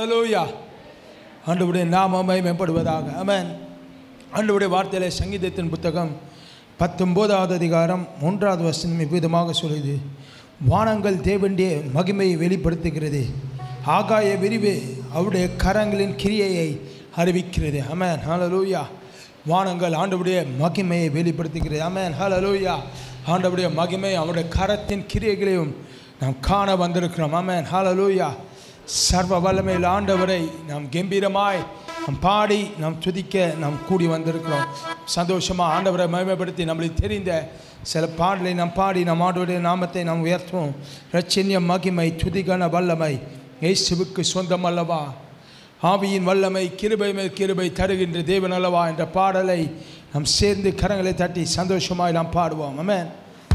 ஹalleluya ஆண்டவருடைய நாமமை மேம்படுவதாக ஆமென் ஆண்டவருடைய வார்த்தையிலே சங்கீதத்தின் புத்தகம் பத்தொம்போதாவது அதிகாரம் மூன்றாவது வசனம் இவ்விதமாக சொல்லுது வானங்கள் தேவனுடைய மகிமையை வெளிப்படுத்துகிறது ஆகாய விரிவு அவருடைய கரங்களின் கிரியையை அறிவிக்கிறது ஆமென் ஹalleluya வானங்கள் ஆண்டவருடைய மகிமையை வெளிப்படுத்துகிறது ஆமென் ஹalleluya ஆண்டவருடைய மகிமை அவருடைய கரத்தின் கிரியைகளையும் நாம் காண வந்திருக்கிறோம் ஆமென் ஹalleluya சர்வ வல்லமையில் ஆண்டவரை நாம் கம்பீரமாய் நாம் பாடி நாம் துதிக்க நாம் கூடி வந்திருக்கிறோம் சந்தோஷமாக ஆண்டவரை மகிமைப்படுத்தி நம்மளுக்கு தெரிந்த சில பாடலை நாம் பாடி நம் ஆண்டவருடைய நாமத்தை நாம் உயர்த்துவோம் ரச்சன்ய மகிமை துதிகன வல்லமை இயேசுவுக்கு சொந்தம் அல்லவா ஆவியின் வல்லமை கிருபை மேல் கிருபை தருகின்ற தேவன் அல்லவா என்ற பாடலை நாம் சேர்ந்து கரங்களை தட்டி சந்தோஷமாய் நாம் பாடுவோம் ஆமென்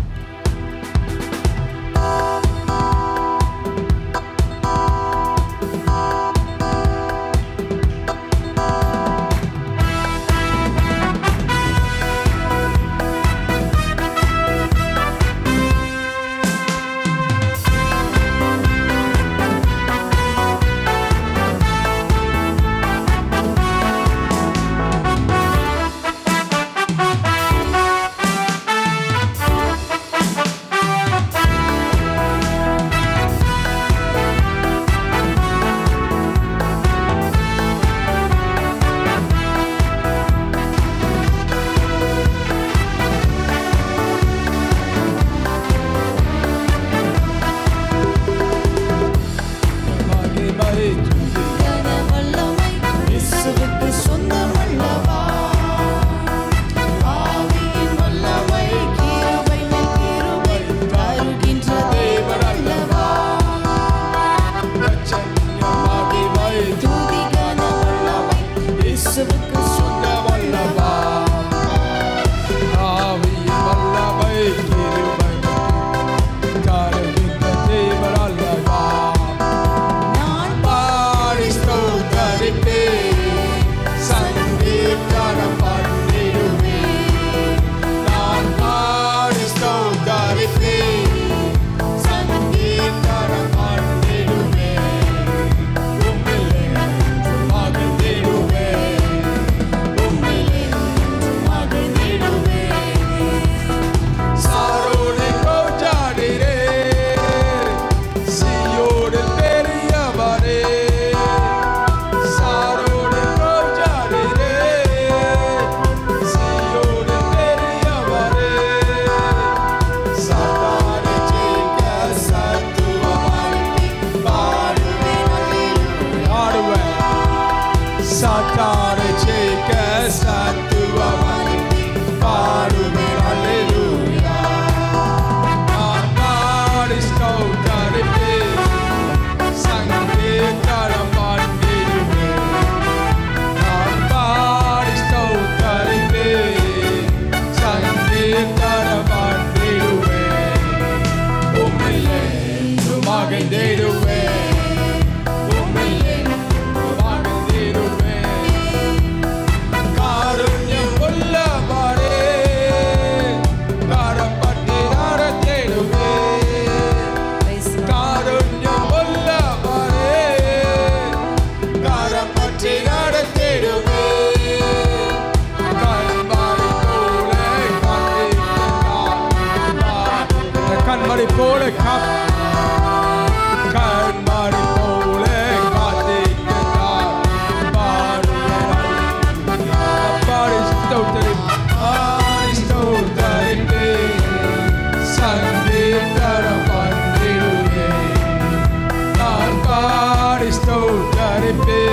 மகிமை துதி கன வல்லமை இயேசுவுக்கு சொந்தமல்லவா ஆவியின் வல்லமை கிருபை மேல் கிருபை தருகின்ற தேவன் அல்லவா ரட்சண்ய மகிமை துதி கன வல்லமை இயேசுவுக்கு சொந்தமல்லவா ஆவியின் வல்லமை கிருபை தருகின்ற தேவன் அல்லவா நான் பாடி ஸ்தோத்தரிப்பேன், சங்கீர்த்தனம் பண்ணிடுவேன். நான் பாடி ஸ்தோத்தரிப்பேன், சங்கீர்த்தனம் பண்ணிடுவேன். உம்மிலே மகிழ்ந்திடுவேன். உம்மிலே மகிழ்ந்திடுவேன். சாரோடு கோஜாடிரே, சீயோடு பெரியவரே. சாரோடு கோஜாடிரே, சீயோடு பெரியவரே. சாத்தானை ஜெயிக்க சத்துவமாய் பாடுவேன். பாடுவேன். சாத்தானை ஜெயிக்க சத்துவமாய் பாடுவேன். அல்லேலூயா. நான் பாடி ஸ்தோத்தரிப்பேன். சங்கீதம் பண்ணிடுவேன். நான் பாடி ஸ்தோத்தரிப்பேன். சங்கீதம் பண்ணிடுவேன். உம்மிலே மகிழ்ந்திடுவேன். உம்மிலே மகிழ்ந்திடுவேன். காருண்யம் உள்ளவரே, கரம் பற்றி நடத்திடுவேன். காருண்யம் உள்ளவரே, கரம் பற்றி நடத்திடுவேன். கண்மணி போல காத்திருக்கிறார். கண்மணி போல காத்து கண்மணி போல காத்திருக்கிறார். பாடுகிறார். பாடி ஸ்தோத்திரி பாடி ஸ்தோத்தரிப்பே சங்கீதம் பண்ணிடுவே நான் பாடி ஸ்தோத்தரிப்பே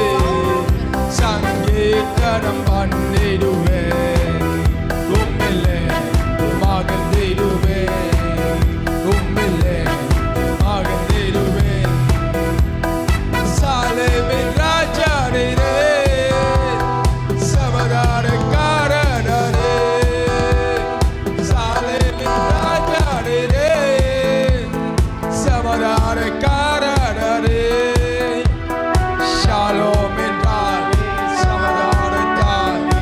சங்கீதம் பண்ணிடுவே உம்மிலே மகிழ்ந்திடுவே உம்மிலே மகிழ்ந்திடுவே சாலேமின் ராஜாடிரே சமதாரக்காரனரே சாலேமின் ராஜாடிரே சமதாரக்காரனரே ஷாலோம் என்றாலே சமாதானத்தாலே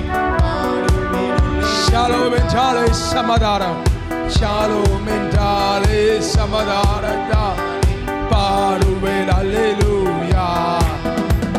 ஷாலோம் என்றாலே சமாதானம் ஷாலோம் என்றாலே சமாதானத்தால் பாடுவேன் அல்லேலூயா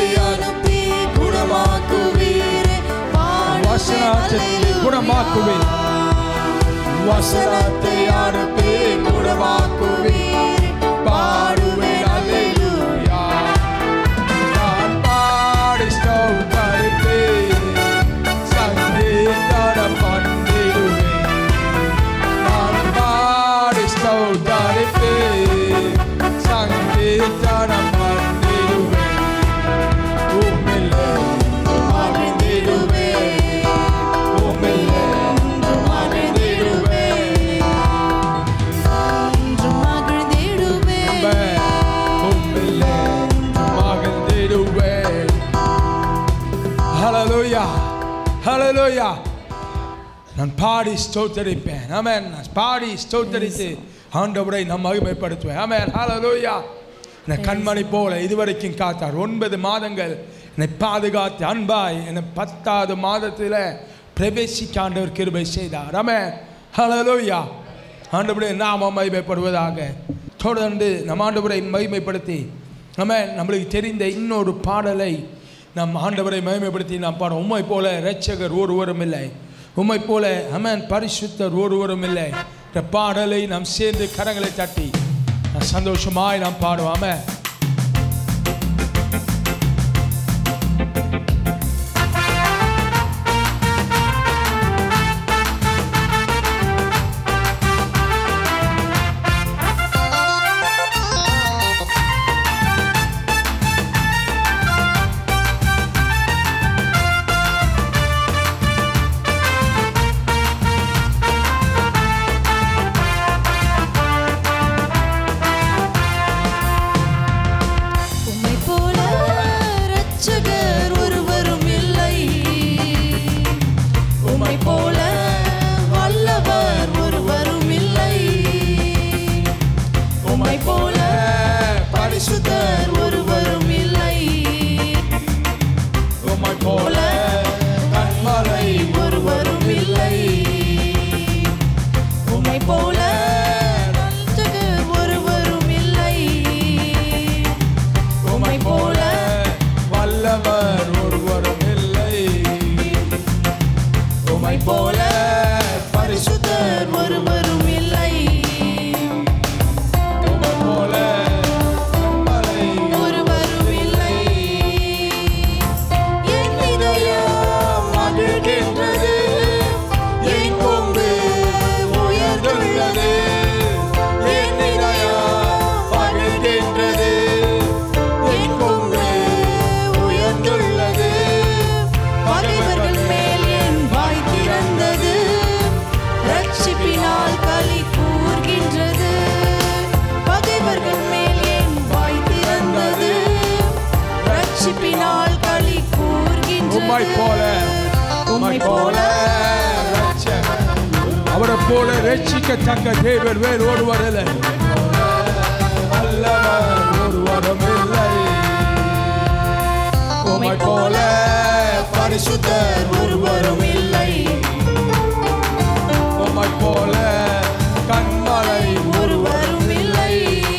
அனுப்பி குணமாக்குவீரே பாடுவேன் வசனத்தை அல்லேலூயா. குணமாக்குவேன் வசனத்தை அனுப்பி குணமாக்குவேன் பாடுவேன் அல்லேலூயா நான் பாடி ஸ்தோத்தரிப்பேன் சங்கீதம் பண்ணிடுவேன் நான் பாடி ஸ்தோத்தரிப்பேன் சங்கீதம் பண்ணிடுவேன் உம்மில்லை மகிழ்ந்திடுவேன் உம்மில்லை மகிழ்ந்திடுவேன் என்றும் மகிழ்ந்திடுவேன். உம்மில்லை மகிழ்ந்திடுவேன் ஹalleluya ஹalleluya நான் பாடி ஸ்தோத்தரிப்பேன் ஆமென் நான் பாடி ஸ்தோத்தரித்து ஆண்டவரை நான் மகிமைப்படுத்துவேன் ஆமென் ஹalleluya என்னை கண்மணி போல இதுவரைக்கும் காத்தார் ஒன்பது மாதங்கள் என்னை பாதுகாத்து அன்பாய் என்னை பத்தாவது மாதத்தில் பிரவேசிக்க ஆண்டவர் கிருபை செய்தார் ஆமென் ஹalleluya ஆண்டவருடைய நாம மகிமைப்படுவதாக தொடர்ந்து நம் ஆண்டவரை மகிமைப்படுத்தி ஆமென் நம்மளுக்கு தெரிந்த இன்னொரு பாடலை நம் ஆண்டவரை மகிமைப்படுத்தி நாம் பாடும் உம்மை போல இரட்சகர் ஒருவரும் இல்லை உம்மை போல அமேன் பரிசுத்தர் ஒருவரும் இல்லை இந்த பாடலை நாம் சேர்ந்து கரங்களை தட்டி நாம் சந்தோஷமாய் நாம் பாடுவோம் ஆமென் உம்மை போல இரட்சகர் ஒருவரும் இல்லை உம்மை போல வல்லவர் ஒருவரும் இல்லை உம்மை போல பரிசுத்தர் ஒருவரும் இல்லை உம்மை போல கண்மலை ஒருவரும் இல்லை உம்மை போல இரட்சகர் ஒருவரும் இல்லை உம்மை போல வல்லவர் ஒருவரும் இல்லை உம்மை போல பரிசுத்தர் ஒருவரும் இல்லை உம்மை போல கண்மலை ஒருவரும் இல்லை என் இதயம் மகிழ்கின்றது என் கொம்பு உயர்ந்துள்ளது என் இதயம் மகிழ்கின்றது என் கொம்பு உயர்ந்துள்ளது பகைவர்கள் மேல் என் வாய் திறந்தது ரட்சிப்பினால் களி கூர்கின்றது பகைவர்கள் மேல் என் வாய் திறந்தது ரட்சிப்பினால் களி கூர்கின்றது உம்மை போல உம்மை போல ரட்சகர். அவரை போல ரட்சிக்கத்தக்க தேவர் வேறு ஒருவர் இல்லை வல்லவர் ஒருவரும் இல்லை உம்மை போல பரிசுத்தர் ஒருவரும் இல்லை உம்மை போல கண்மலை ஒருவரும் இல்லை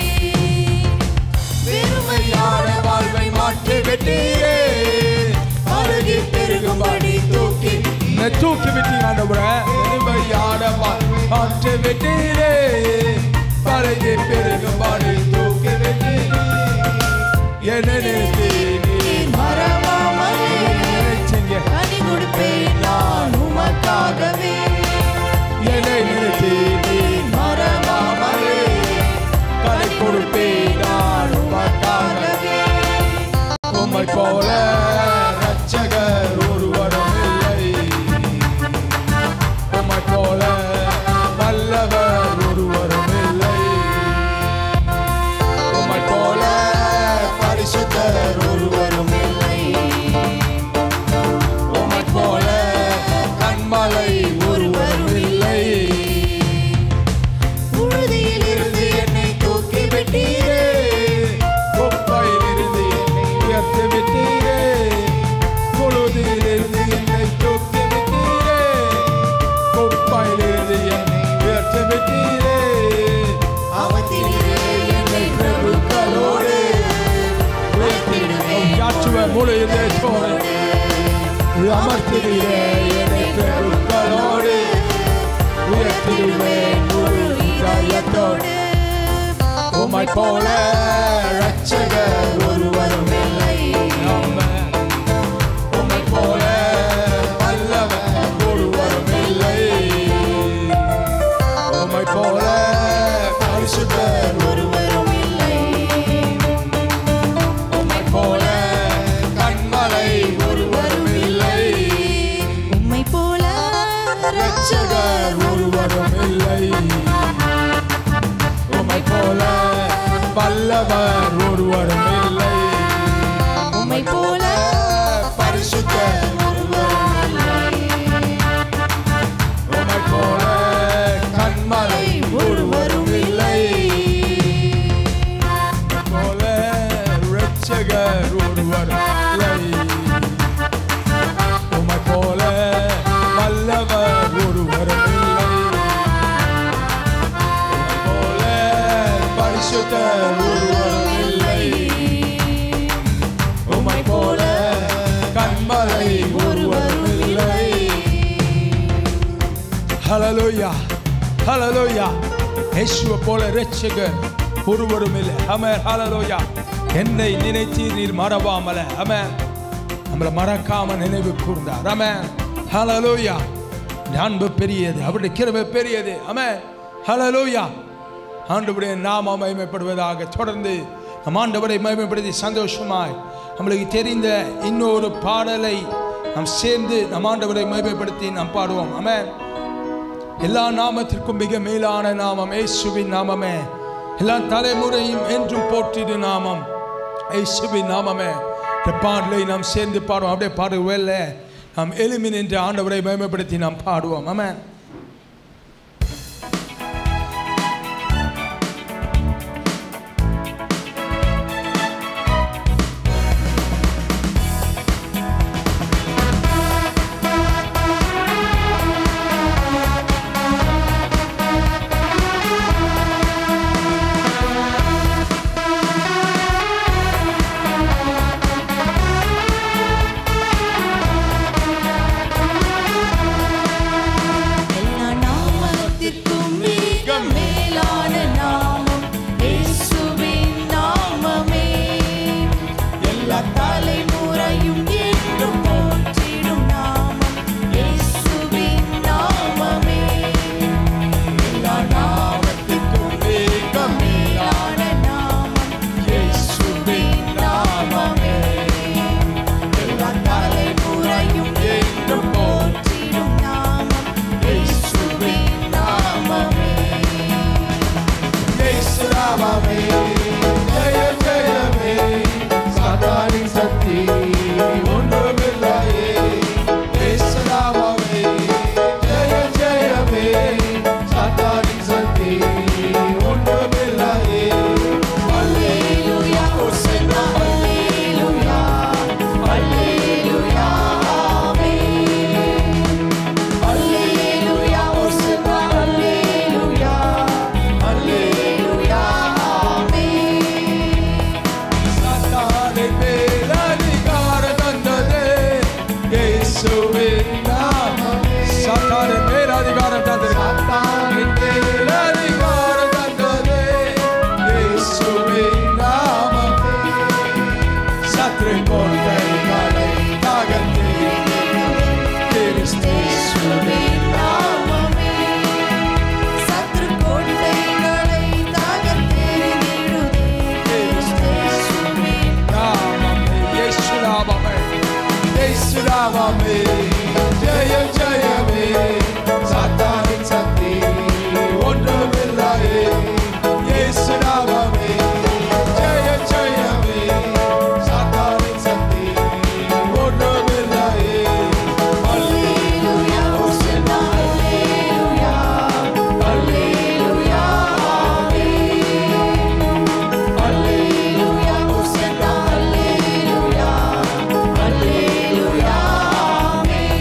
வெறுமையான வாழ்வை மாற்றி விட்டீரே அருகி பெருகும்படி தூக்கி என்னை தூக்கி விட்டீங்க ஆண்டவரே எளிமையான மாற்று விட்டீரே பழகி பெருகும்படி தூக்கி விட்டீரே என்னை நிறுத்தி நீர் மறவாமலே நினைச்சீங்க கனி கொடுப்பேன் நான் உமக்காகவே என்னை நிறுத்தி நீர் மறவாமலே கலை கொடுப்பேன் நான் உமக்காகவே உம்மை போல ரட்சகர் ஒருவரும் இல்லை உம்மை போல வல்லவர் ஒருவரும் இல்லை உம்மை போல பரிசுத்தர் ஒருவரும் இல்லை உம்மை போல கண்மலை ஒருவரும் இல்லை புழுதியில் இருந்து என்னை தூக்கி விட்டீரே குப்பையிலிருந்து என்னை உயர்த்தி விட்டீரே முழு இதயத்தோடு அமர்த்திடுவே என்னை பிரபுக்களோடு உயர்த்திடுவேன் முழு இதயத்தோடு உம்மை போல ரட்சகர் ஒருவரும் இல்லை ஆமென். உம்மை போல வல்லவர் ஒருவரும் இல்லை உம்மை போல பரிசுத்தர் ஒருவரும் இல்லை உம்மை போல கண்மலை ஒருவரும் இல்லை உம்மை போல ரட்சகர் ஒருவரும் இல்லை உம்மை போல வல்லவர் ஒருவரும் இல்லை உம்மை போல பரிசுத்தர் ஒருவரும் இல்லை உம்மை போல கண்மலை ஒருவரும் இல்லை போல ரட்சகர் ஒருவரும் இல்லை உம்மை போல வல்லவர் ஒருவரும் இல்லை உம்மை போல பரிசுத்தர் ஒருவரும் இல்லை உம்மை போல கண்மலை ஒருவரும் இல்லை ஹalleluya ஹalleluya இயேசுவை போல ரட்சகர் ஒருவரும் இல்லை ஆமென் ஹalleluya என்னை நினைத்து நீர் மறவாமல ஆமென் நம்மளை மறக்காம நினைவு கூர்ந்தார் ஆமென் ஹalleluya அன்பு பெரியது அவருடைய கிருபை பெரியது ஆமென் ஹalleluya ஆண்டவருடைய நாம மகிமைப்படுவதாக தொடர்ந்து நம் ஆண்டவரை மகிமைப்படுத்தி சந்தோஷமாய் நம்மளுக்கு தெரிந்த இன்னொரு பாடலை நாம் சேர்ந்து நம் ஆண்டவரை மகிமைப்படுத்தி நாம் பாடுவோம் ஆமென் எல்லா நாமத்திற்கும் மிக மேலான நாமம் இயேசுவின் நாமமே எல்லா தலைமுறையும் என்றும் போற்றிடு நாமம் இயேசுவின் நாமமே இந்த பாடலை நாம் சேர்ந்து பாடுவோம் அப்படியே பாடுவேல்ல நாம் எளிமின் என்ற ஆண்டவரை மகிமைப்படுத்தி நாம் பாடுவோம் ஆமென் எல்லா நாமத்திற்கும் மிக மேலான நாமம் இயேசுவின் நாமமே எல்லா தலைமுறையும் என்றும் போற்றிடும் நாமம் இயேசுவின் நாமமே எல்லா நாமத்திற்கும் மிக மேலான நாமம் இயேசுவின் நாமமே எல்லா தலைமுறையும் என்றும் போற்றிடும் நாமம் இயேசுவின் நாமமே இயேசுநாமமே, ஜெய ஜெயமே, சாத்தானின் சக்தி ஒன்றுமில்லையே. இயேசுநாமமே, ஜெய ஜெயமே, சாத்தானின் சக்தி ஒன்றுமில்லையே. அல்லேலூயா ஹோசன்னா அல்லேலூயா அல்லேலூயா ஆமென் அல்லேலூயா ஹோசன்னா அல்லேலூயா அல்லேலூயா ஆமென் சாத்தானை மேல் அதிகாரம் தந்ததே, இயேசுவின் நாமமே. சாத்தானை மேல் அதிகாரம் தந்தது சாத்தானின் மேல் அதிகாரம் தந்ததே, இயேசுவின் நாமமே. சத்துரு கோட்டைகளை தகர்த்து, கிறிஸ்து இயேசுவின் நாமமே சத்ரு கோட்டைகளை தகர்த்தெறிந்திடுதே இயேசுவின் நாமமே, இயேசு நாமமே, இயேசு நாமமே, ஜெயம் ஜெயமே, சாத்தானின் சக்தி ஒன்றுமில்லையே. இயேசு நாமமே, ஜெயம் ஜெயமே, சாத்தானின் சக்தி ஒன்றுமில்லையே. அல்லேலூயா ஹோசன்னா அல்லேலூயா அல்லேலூயா ஆமென் அல்லேலூயா ஹோசன்னா அல்லேலூயா அல்லேலூயா ஆமென்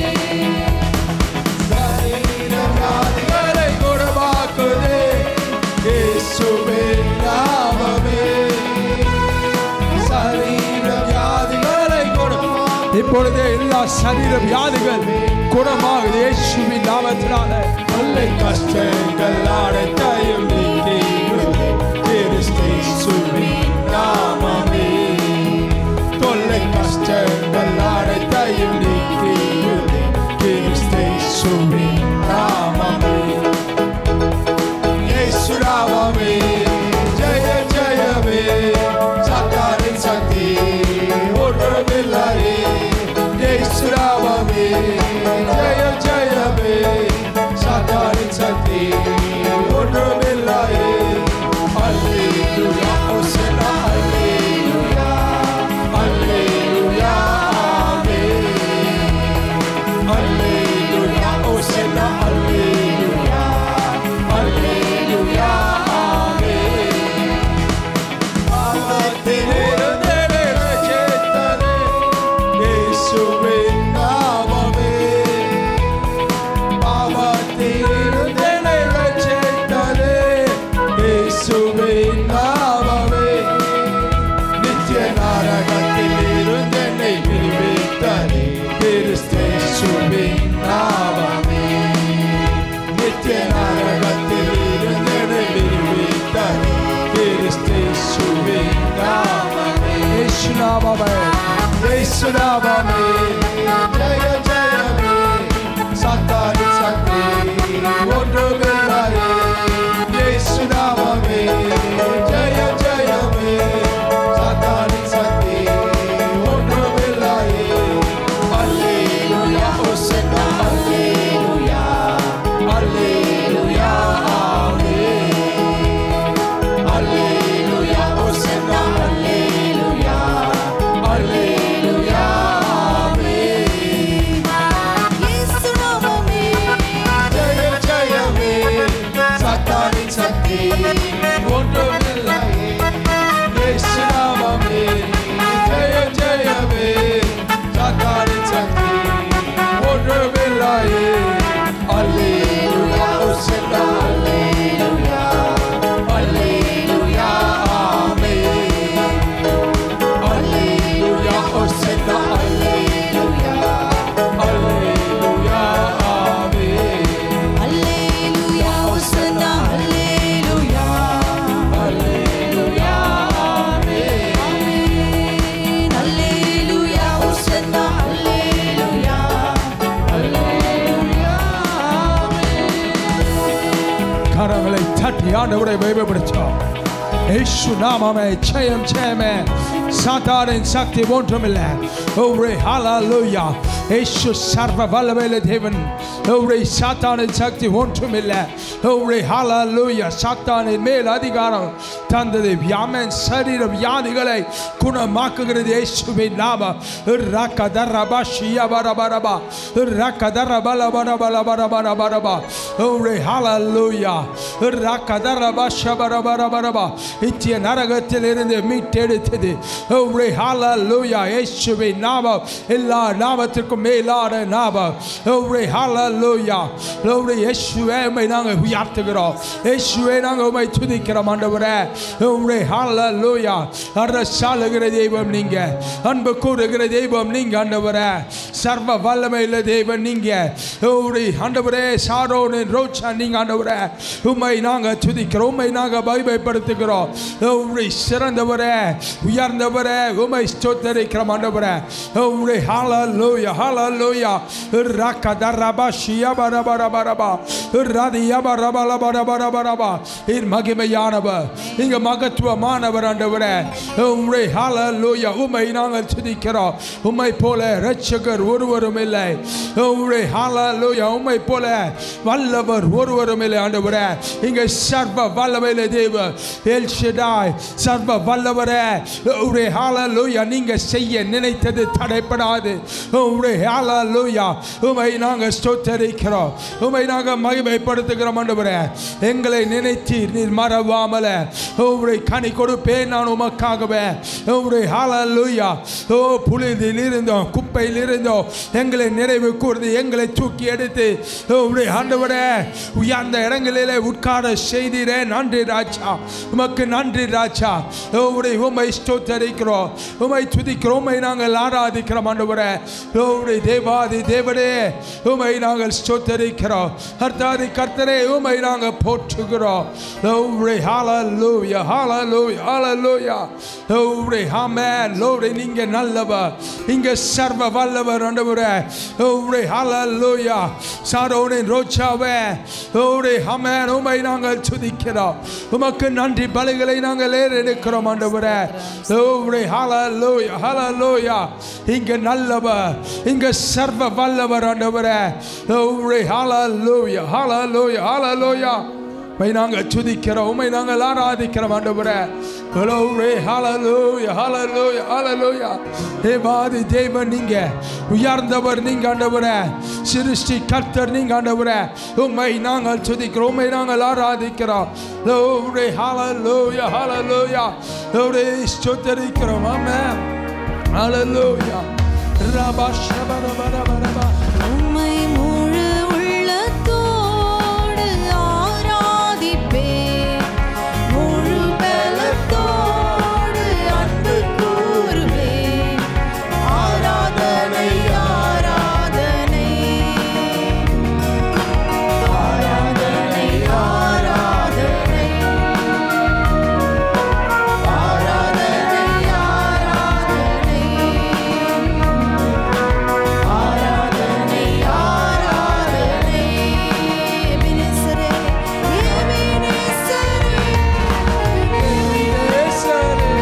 இப்பொழுதே எல்லா சரீர வியாதிகள் குணமாகுது இயேசுவின் நாமத்தினால தொல்லை கஷ்டங்கள் அனைத்தையும் நீக்கிவிடுதே கிறிஸ்து இயேசுவின் நாமமே தொல்லை கஷ்டங்கள் அனைத்தையும் நீக்கிவிடுதே கிறிஸ்து இயேசுவின் நாமமே இயேசு நாமமே ஜெய ஜெயமே சாத்தானின் சக்தி ஒன்றுமில்லையே இயேசு நாமமே ஜெய ஜெயமே சாத்தானின் சக்தி ஒன்றுமில்லையே அல்லேலூயா ஹோசன்னா அல்லேலூயா அல்லேலூயா ஆமென் அல்லேலூயா ஹோசன்னா அல்லேலூயா அல்லேலூயா ஆமென் பாவத்திலிருந்து ரட்சித்தரே இயேசுவின் நாமமே பாவத்திலிருந்து ரட்சித்தரே இயேசுவின் நாமமே நித்திய நரகத்தில் இருந்து என்னை விடுவித்தரே கிறிஸ்தேசுவின் நாமமே நித்திய நரகத்தில் இருந்து என்னை விடுவித்தரே கிறிஸ்தேசுவின் நாமமே இயேசு நாமமே இயேசு நாமமே ஜெய ஜெயமே சத்தாரி சக்தி ஒன்றுமில்லையே இயேசு நாமமே ஜெய ஜெயமே சத்தாரி சக்தி ஒன்றுமில்லையே அல்லேலூயா ஹோசன்னா அல்லேலூயா அல்லேலூயா ஆமென் அல்லேலூயா ஹோசன்னா அல்லேலூயா அல்லேலூயா ஆமென் இயேசு நாமமே ஜெய ஜெயமே சத்தானின் சக்தி ஒன்றுமில்லையே இயேசு நாமமே ஜெய ஜெயமே சத்தானின் சக்தி ஒன்றுமில்லையே அல்லேலூயா ஹோசன்னா அல்லேலூயா அல்லேலூயா ஆமென் அல்லேலூயா ஹோசன்னா அல்லேலூயா அல்லேலூயா ஆமென் அல்லேலூயா ஹோசன்னா அல்லேலூயா அல்லேலூயா ஆமென் ஆமென் அல்லேலூயா ஹோசன்னா அல்லேலூயா அல்லேலூயா கரங்களை தட்டி ஆண்டவரை மகிமைப்படுத்தோம் இயேசு நாமமே ஜெயம் ஜெயமே சாத்தானின் சக்தி ஒன்றுமில்லை ஒரே ஹalleluya இயேசு சர்வ வல்லமையுள்ள தேவன் ஒரே சாத்தானின் சக்தி ஒன்றுமில்லை ஒரே ஹalleluya சாத்தானின் மேல் அதிகாரம் தந்தது வியாமன் சரீர வியாதிகளை குணமாக்குகிறது இயேசுவின் நாமம் ரக்கதரபா ஷியபரபரபா ரக்கதரபலபரபலபரபரபரபா ஒரே ஹalleluya ரக்கதரபா ஷபரபரபரபா நித்திய நரகத்தில் இருந்து மீட்டெடுத்தது ஒரே ஹalleluya இயேசுவின் நாமம் எல்லா நாமத்திற்கும் மேலான நாமம் ஒரே ஹalleluya ஒரே இயேசுவே உம்மை நாங்கள் உயர்த்துகிறோம் இயேசுவே நாங்கள் உம்மை துதிக்கிறோம் ஆண்டவரே ஒரே ஹalleluya அரசாளுகிற தெய்வம் நீங்க அன்பு கூறுகிற தெய்வம் நீங்க ஆண்டவரே சர்வ வல்லமையுள்ள தெய்வம் நீங்க ஒரே ஆண்டவரே சாரோனின் ரோச்சா நீங்க ஆண்டவரே உம்மை நாங்க துதிக்கிறோம் உம்மை நாங்க மகிமைப்படுத்துகிறோம் உம்மை சிறந்தவரே உயர்ந்தவரே உம்மை ஸ்தோத்தரிக்கிறோம் ஆண்டவரே உம்மை ஹalleluya ஹalleluya ரக்கதரபா ஷியபரபரபரபா ரதியபரபரபரபரபரபா இர் மகிமையானவர் இங்க மகத்துவமானவர் ஆண்டவரே உம்மை ஹalleluya உம்மை நாங்கள் துதிக்கிறோம் உம்மை போல இரட்சகர் ஒருவரும் இல்லை உம்மை ஹalleluya உம்மை போல வல்லவர் ஒருவரும் இல்லை ஆண்டவரே இங்க சர்வ வல்லமையில தேவ எல் ஷெடாய் சர்வ வல்லவரே உம்மை ஹalleluya நீங்க செய்ய நினைத்தது தடைப்படாது உம்மை ஹalleluya உம்மை நாங்கள் ஸ்தோத்தரிக்கிறோம் உம்மை நாங்கள் மகிமைப்படுத்துகிறோம் ஆண்டவரே எங்களை நினைத்தீர் நீர் மறவாமல உம்முடைய கனி கொடுப்பேன் நான் உமக்காகவே உம்முடைய ஹalleluya ஓ புலிதில் இருந்தோம் குப்பை குப்பையில் இருந்தோ எங்களை நிறைவு கூர்ந்து எங்களை தூக்கி எடுத்து உடைய ஆண்டவரே உயர்ந்த இடங்களிலே உட்கார செய்தீரே நன்றி ராஜா உமக்கு நன்றி ராஜா உடைய உமை ஸ்தோத்தரிக்கிறோம் உமை துதிக்கிறோம் உமை நாங்கள் ஆராதிக்கிறோம் ஆண்டவரே உடைய தேவாதி தேவனே உமை நாங்கள் ஸ்தோத்தரிக்கிறோம் கர்த்தாதி கர்த்தரே உமை நாங்கள் போற்றுகிறோம் உடைய ஹalleluya hallelujah hallelujah உடைய ஆமென் லோடே நீங்க நல்லவர் இங்க சர்வ வல்லவர் ஆண்டவரே உடைய ஹalleluya சாரோனின் ரோச்சாவே உடைய ஆமென் உமை நாங்கள் துதிக்கிறோம் உமக்கு நன்றி பலிகளை நாங்கள் ஏறெடுக்கிறோம் ஆண்டவரே உடைய ஹalleluya hallelujah இங்க நல்லவர் இங்க சர்வ வல்லவர் ஆண்டவரே உடைய ஹalleluya hallelujah hallelujah உமை நாங்கள் துதிக்கிறோம் உமை நாங்கள் ஆராதிக்கிறோம் ஆண்டவரே Glory, hallelujah, hallelujah, hallelujah. தேவாதி தேவன் நீங்க உயர்ந்தவர் நீங்க ஆண்டவரே சிருஷ்டி கர்த்தர் நீங்க ஆண்டவரே உம்மை நாங்கள் துதிக்கிறோம் உம்மை நாங்கள் ஆராதிக்கிறோம் Glory, hallelujah, hallelujah. Glory, ஸ்தோத்தரிக்கிறோம் ஆமென் hallelujah. ரபா ஷபா ரபா ரபா ரபா. உம்மை முழு உள்ளத்தோடு ஆராதிப்பேன் முழு பலத்தோடு அன்பு கூறுவேன் ஆராதனை ஆராதனை ஆராதனை ஆராதனை ஆராதனை ஆராதனை ஆராதனை ஆராதனை எபினேசரே எபினேசரே எபினேசரே,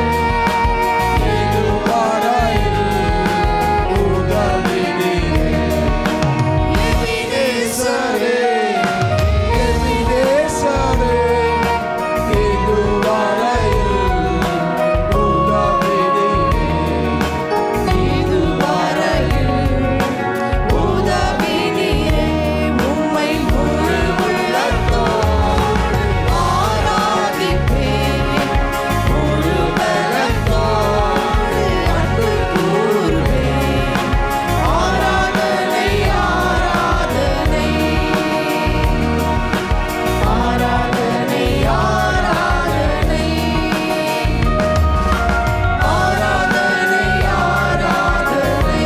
இதுவரையில் உதவி நீரே. எபினேசரே, எபினேசரே, இதுவரையில் உதவி நீரே. இதுவரையில் உதவி நீரே உம்மை முழு உள்ளத்தோடு ஆராதிப்பேன் முழு பலத்தோடு அன்பு கூறுவேன் ஆராதனை ஆராதனை ஆராதனை ஆராதனை ஆராதனை ஆராதனை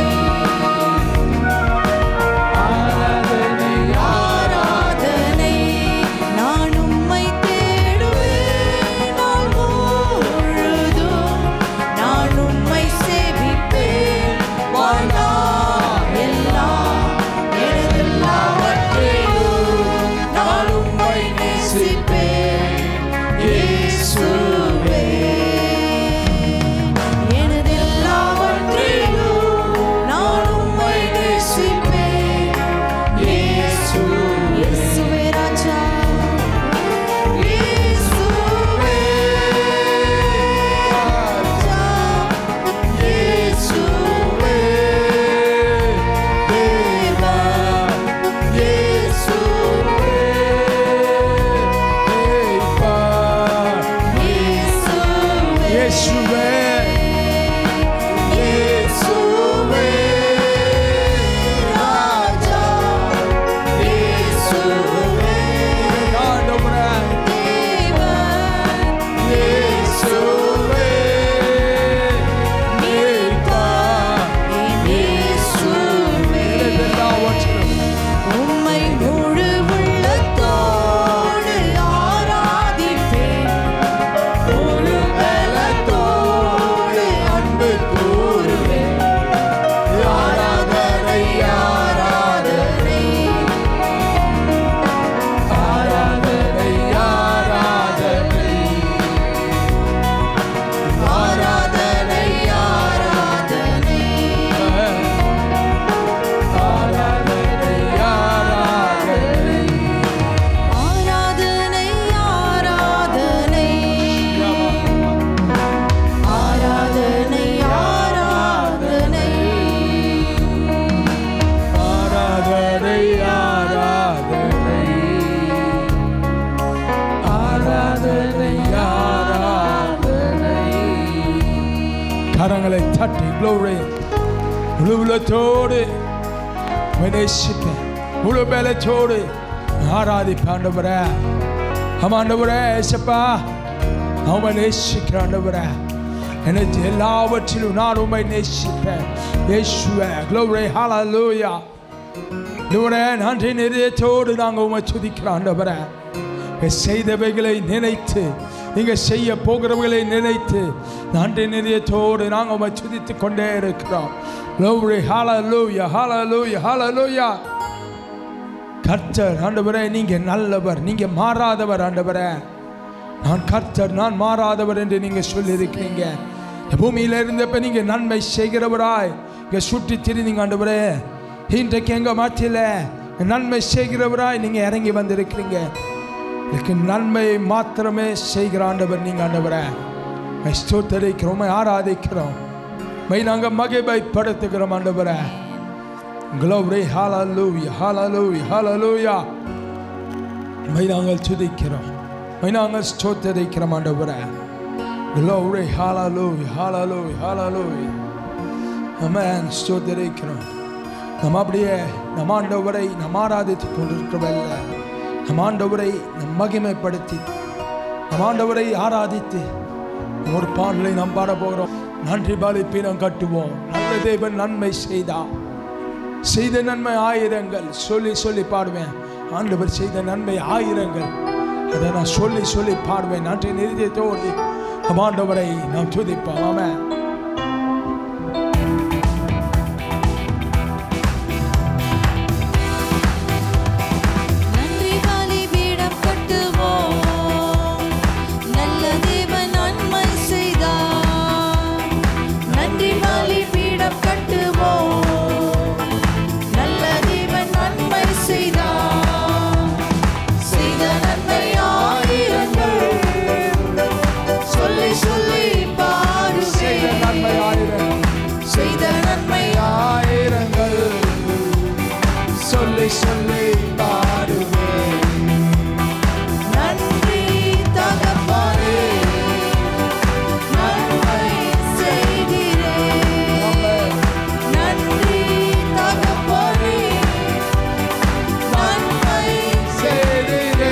ஆராதனை ஆராதனை நான் உம்மை தேடுவேன் நாள் முழுதும் நான் உம்மை சேவிப்பேன் வாழ்நாள் எல்லாம் எனதெல்லாவற்றிலும் நான் உம்மை நேசிப்பேன் இயேசுவே எனதெல்லாவற்றிலும் நான் உம்மை நேசிப்பேன் இயேசு இயேசுவே ராஜா இயேசுவே ராஜா இயேசுவே தேவா இயேசுவே இயேசுவே இயேசுவே இயேசுவே ராஜா இயேசுவே ஆண்டவரே தேவன் இயேசுவே மீட்பர் இயேசுவே எல்லாவற்றிலும் உம்மை முழு உள்ளத்தோடு ஆராதிப்பேன் முழு பலத்தோடு அன்பு கூறுவேன் ஆராதனை ஆராதனை ஆராதனை ஆராதனை ஆராதனை ஆராதனை ஆராதனை ஆராதனை ஆராதனை ஆராதனை ஆராதனை ஆராதனை ஆராதனை ஆராதனை ஆராதனை ஆராதனை கரங்களை தட்டி glory முழு உள்ளத்தோடு உம்மை நேசிப்பேன் முழு பலத்தோடு ஆராதிப்பேன் ஆண்டவரே ஆமா ஆண்டவரே ஏசப்பா அவன் நேசிக்கிற ஆண்டவரே எனக்கு எல்லாவற்றிலும் நான் உண்மை நேசிப்பேன் இயேசுவே glory hallelujah ஆண்டவரே நன்றி நிறையத்தோடு நாங்கள் உமை துதிக்கிறோம் ஆண்டவரே நீங்க செய்தவைகளை நினைத்து நீங்க செய்ய போகிறவர்களை நினைத்து நன்றி நிறையத்தோடு நாங்கள் உமை துதித்து கொண்டே இருக்கிறோம் glory hallelujah hallelujah hallelujah கர்த்தர் ஆண்டவரே நீங்க நல்லவர் நீங்க மாறாதவர் ஆண்டவரே நான் கர்த்தர் நான் மாறாதவர் என்று நீங்க சொல்லியிருக்கிறீங்க இந்த பூமியில இருந்தப்ப நீங்க நன்மை செய்கிறவராய் இங்க சுற்றி திரிந்தீங்க ஆண்டவரே இன்றைக்கு எங்க மத்தியில நன்மை செய்கிறவராய் நீங்க இறங்கி வந்திருக்கிறீங்க எனக்கு நன்மை மாத்திரமே செய்கிற ஆண்டவர் நீங்க ஆண்டவரே உம்மை ஸ்தோத்தரிக்கிறோம் உம்மை ஆராதிக்கிறோம் மை நாங்க மகிமைப்படுத்துகிறோம் ஆண்டவரே Glory, hallelujah, hallelujah, hallelujah. மை நாங்கள் துதிக்கிறோம் மை நாங்கள் ஸ்தோத்தரிக்கிறோம் ஆண்டவரே Glory, hallelujah, hallelujah, hallelujah. Amen, ஸ்தோத்தரிக்கிறோம் நம்ம அப்படியே நம்ம ஆண்டவரை நம்ம ஆராதித்து கொண்டிருக்கிறவல்ல நம்ம ஆண்டவரை நம் மகிமைப்படுத்தி நம்ம ஆண்டவரை ஆராதித்து ஒரு பாடலை நாம் பாட போகிறோம் நன்றி பலிப்பீனம் கட்டுவோம் நல்ல தேவன் நன்மை செய்தார் செய்த நன்மை ஆயிரங்கள் சொல்லி சொல்லி பாடுவேன் ஆண்டவர் செய்த நன்மை ஆயிரங்கள் அதை நான் சொல்லி சொல்லி பாடுவேன் நன்றி நிறுத்தியத்தோடு நம் ஆண்டவரை நாம் துதிப்போம் ஆமென் நன்றி பலிபீடம் கட்டுவோம் நல்ல தேவன் நன்மை செய்தார் நன்றி பலிபீடம் கட்டுவோம் நல்ல தேவன் நன்மை செய்தார் செய்த நன்மை ஆயிரங்கள் சொல்லி சொல்லி செய்த நன்மை பாடுவேன் ஆயிரங்கள் செய்த நன்மை ஆயிரங்கள் சொல்லி சொல்லி பாடுவேன் நன்றி தகப்பனே நன்மை செய்கிறேன் ஆமென். நன்றி தகப்பனே நன்மை செய்திரே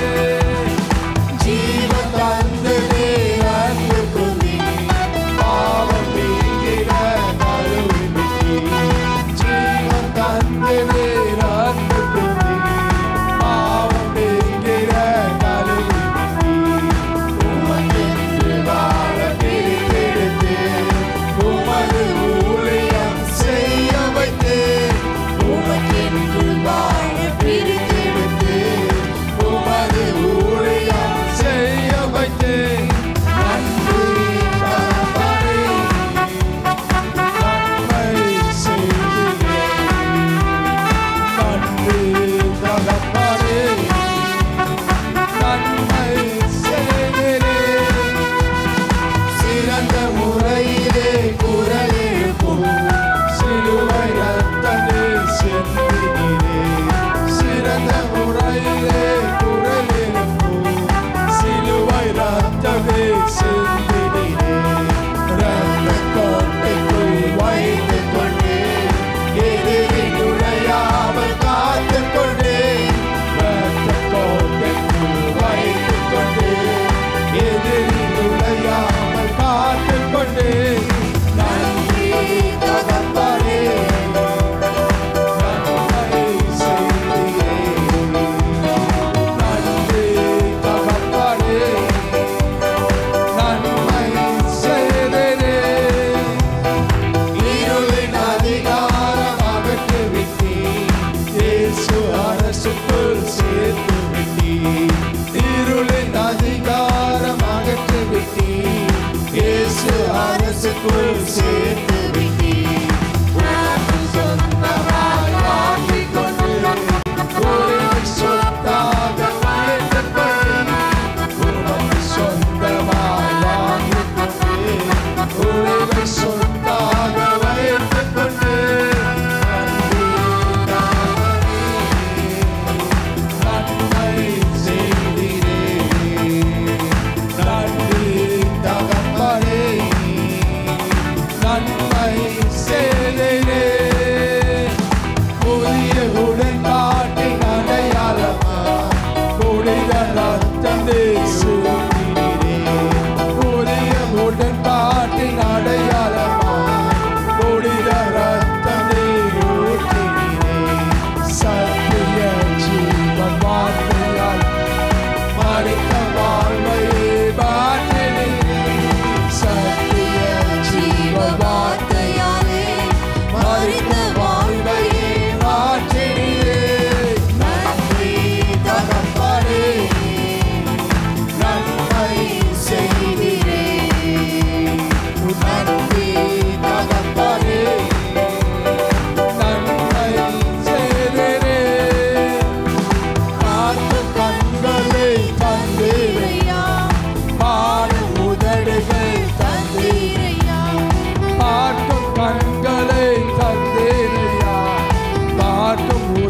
ஜீவன் தந்ததே அன்பு குமி பாவம் நீங்கிட கழுவி நீக்கி, ஜீவன் தந்து நீர் அன்பு கூர்ந்தீர்.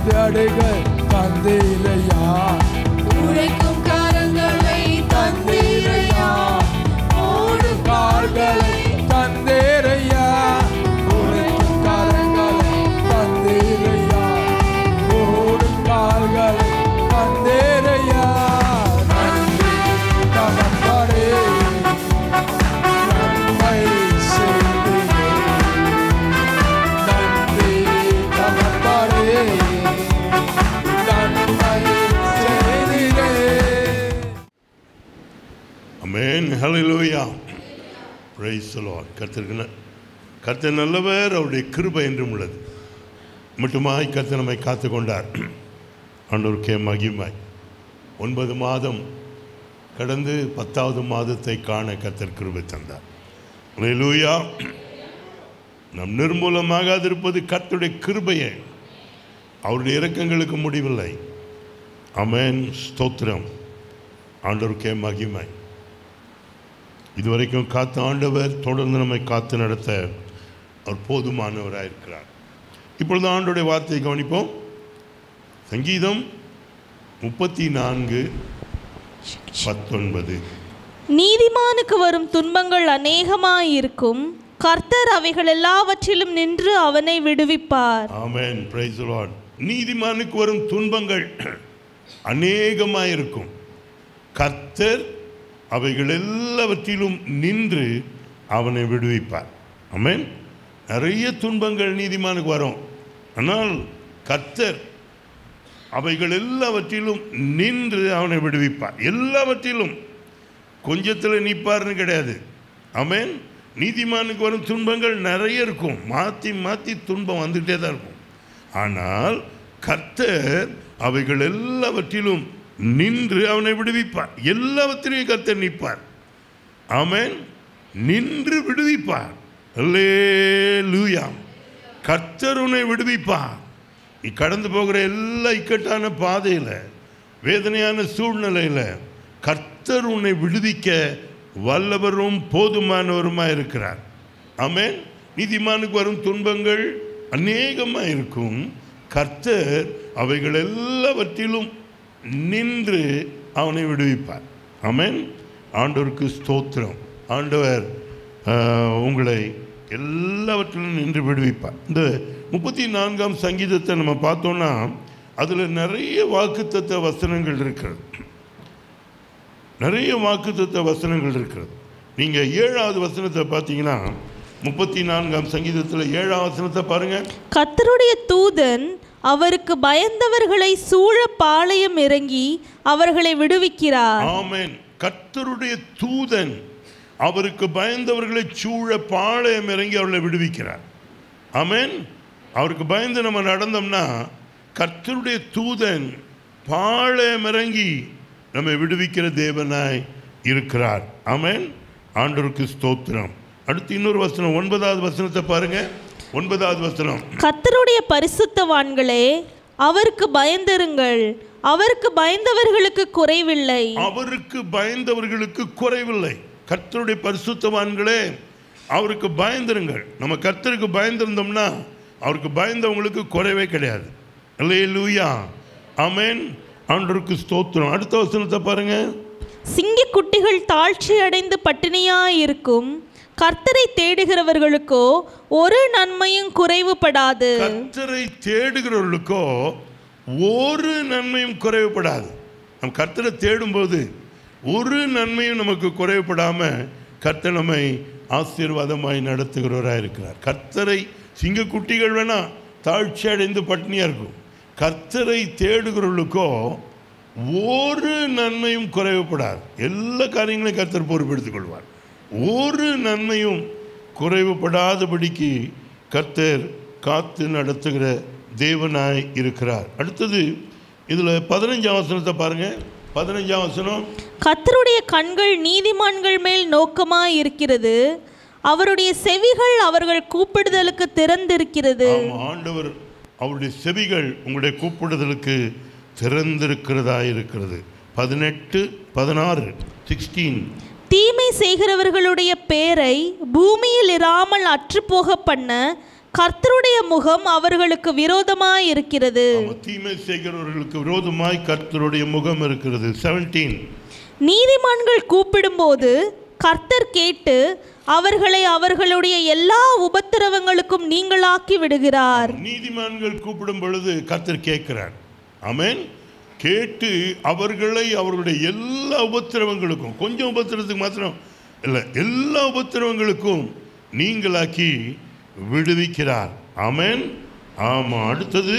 உதடுகள் தந்தீரையா உழைக்கும் கரங்களை தந்தீரையா ஓடும் கால்களை தந்தேரையா உழைக்கும் கரங்களை தந்தேரையா ஓடும் கால்களை தந்தேரையா நன்றி தகப்பனே நன்மை செய்தீரே நன்றி தகப்பனே நன்மை செய்தீரே அமேன் ஹalleluya praise the lord கர்த்தருக்கு கர்த்தர் நல்லவர் அவருடைய கிருபை என்றும் உள்ளது மட்டுமாய் கர்த்தர் நம்மை காத்து கொண்டார் ஆண்டவருக்கே மகிமாய் ஒன்பது மாதம் கடந்து பத்தாவது மாதத்தை காண கர்த்தர் கிருபை தந்தார் ஹalleluya நம் நிர்மூலமாகாதிருப்பது கர்த்தருடைய கிருபையே அவருடைய இரக்கங்களுக்கு முடிவில்லை அமேன் ஸ்தோத்திரம் ஆண்டவருக்கே மகிமை இதுவரைக்கும் காத்த ஆண்டவர் தொடர்ந்து நம்மை காத்து நடத்த அவர் போதுமானவராக இருக்கிறார் இப்பொழுது ஆண்டோடைய வார்த்தையை கவனிப்போம் சங்கீதம் முப்பத்தி நான்கு பத்தொன்பது நீதிமானுக்கு வரும் துன்பங்கள் அநேகமாயிருக்கும் கர்த்தர் அவைகள் எல்லாவற்றிலும் நின்று அவனை விடுவிப்பார் ஆமென் பிரைஸ் லார்ட் நீதிமானுக்கு வரும் துன்பங்கள் அநேகமாக இருக்கும் கர்த்தர் அவைகள் எல்லாவற்றிலும் நின்று அவனை விடுவிப்பார் ஆமென் நிறைய துன்பங்கள் நீதிமானுக்கு வரும் ஆனால் கர்த்தர் அவைகள் எல்லாவற்றிலும் நின்று அவனை விடுவிப்பார் எல்லாவற்றிலும் கொஞ்சத்தில் நிற்பார்னு கிடையாது ஆமென் நீதிமானுக்கு வரும் துன்பங்கள் நிறைய இருக்கும் மாற்றி மாற்றி துன்பம் வந்துகிட்டே தான் இருக்கும் ஆனால் கர்த்தர் அவைகள் எல்லாவற்றிலும் நின்று அவனை விடுவிப்பார் எல்லாவற்றிலையும் கர்த்தர் நிற்பார் ஆமென் நின்று விடுவிப்பார் அல்லேலூயா கர்த்தர் உன்னை விடுவிப்பார் நீ கடந்து போகிற எல்லா இக்கட்டான பாதையில் வேதனையான சூழ்நிலையில் கர்த்தர் உன்னை விடுவிக்க வல்லவரும் போதுமானவருமாக இருக்கிறார் ஆமென் நீதிமானுக்கு வரும் துன்பங்கள் அநேகமாக இருக்கும் கர்த்தர் அவைகள் எல்லாவற்றிலும் நின்று அவனை விடுவிப்பார் ஆமென் ஆண்டவருக்கு ஸ்தோத்திரம் ஆண்டவர் ஆஹ், உங்களை எல்லாவற்றிலும் நின்று விடுவிப்பார் இந்த முப்பத்தி நான்காம் சங்கீதத்தை நம்ம பார்த்தோம்னா அதில் நிறைய வாக்குத்தத்த வசனங்கள் இருக்கிறது நிறைய வாக்குத்தத்த வசனங்கள் இருக்கிறது நீங்கள் ஏழாவது வசனத்தை பார்த்தீங்கன்னா முப்பத்தி நான்காம் சங்கீதத்தில் ஏழாவது வசனத்தை பாருங்கள் கர்த்தருடைய தூதன் அவருக்கு பயந்தவர்களை சூழ பாளையம் இறங்கி அவர்களை விடுவிக்கிறார் ஆமென் கர்த்தருடைய தூதன் அவருக்கு பயந்தவர்களை சூழ பாளையம் இறங்கி அவர்களை விடுவிக்கிறார் ஆமென் அவருக்கு பயந்து நம்ம நடந்தோம்னா கர்த்தருடைய தூதன் பாளையம் இறங்கி நம்மை விடுவிக்கிற தேவனாய் இருக்கிறார் ஆமென் ஆண்டவருக்கு ஸ்தோத்திரம் அடுத்து இன்னொரு வசனம் ஒன்பதாவது வசனத்தை பாருங்க ஒன்பதாவது வசனம் கர்த்தருடைய பரிசுத்தவான்களே அவருக்கு பயந்திருங்கள் அவருக்கு பயந்தவர்களுக்கு குறைவில்லை அவருக்கு பயந்தவர்களுக்கு குறைவில்லை கர்த்தருடைய பரிசுத்தவான்களே அவருக்கு பயந்துருங்கள் நம்ம கர்த்தருக்கு பயந்திருந்தோம்னா அவருக்கு பயந்தவங்களுக்கு குறைவே கிடையாது அல்லே லூயா ஆமென் ஆண்டவருக்கு ஸ்தோத்திரம் அடுத்த வசனத்தை பாருங்க சிங்கக் குட்டிகள் தாழ்ச்சி அடைந்து பட்டினியாயிருக்கும் கர்த்தரை தேடுகிறவர்களுக்கோ ஒரு நன்மையும் குறைவுபடாது கர்த்தரை தேடுகிறவர்களுக்கோ ஒரு நன்மையும் குறைவுபடாது நம் கர்த்தரை தேடும்போது ஒரு நன்மையும் நமக்கு குறைவுபடாம கர்த்தர் நம்மை ஆசீர்வாதமாய் நடத்துகிறவராக இருக்கிறார் கர்த்தரை சிங்கக்குட்டிகள் வேணா தாழ்ச்சி அடைந்து பட்டினியாக இருக்கும் கர்த்தரை தேடுகிறவர்களுக்கோ ஒரு நன்மையும் குறைவுபடாது எல்லா காரியங்களையும் கர்த்தர் பொறுப்பெடுத்துக் கொள்வார் ஒரு நன்மையும் குறைவுபடாதபடிக்கு கர்த்தர் காத்து நடத்துகிற தேவனாய் இருக்கிறார் அடுத்தது இதில் பதினஞ்சாம் வசனத்தை பாருங்க பதினஞ்சாம் வசனம் கர்த்தருடைய கண்கள் நீதிமான்கள் மேல் நோக்கமாய் இருக்கிறது அவருடைய செவிகள் அவர்கள் கூப்பிடுதலுக்கு திறந்திருக்கிறது ஆமா, ஆண்டவர் அவருடைய செவிகள் உங்களுடைய கூப்பிடுதலுக்கு திறந்திருக்கிறதா இருக்கிறது பதினெட்டு பதினாறு சிக்ஸ்டீன் தீமை செய்கிறவர்களுடைய பேரை பூமியில் இராமல் அற்றுப்போக பண்ண கர்த்தருடைய முகம் அவர்களுக்கு விரோதமாய் இருக்கிறது ஆமா, தீமை செய்கிறவர்களுக்கு விரோதமாய் கர்த்தருடைய முகம் இருக்கிறது செவன்டீன் நீதிமான்கள் கூப்பிடும்போது கர்த்தர் கேட்டு அவர்களை அவர்களுடைய எல்லா உபத்திரவங்களுக்கும் நீங்களாக்கி விடுகிறார் நீதிமான்கள் கூப்பிடும் பொழுது கர்த்தர் கேட்கிறார் ஆமென் கேட்டு அவர்களை அவர்களுடைய எல்லா உபத்திரவங்களுக்கும் கொஞ்சம் உபத்திரவத்துக்கு மாத்திரம் இல்லை எல்லா உபத்திரவங்களுக்கும் நீங்களாக்கி விடுவிக்கிறார் ஆமென் ஆமா அடுத்தது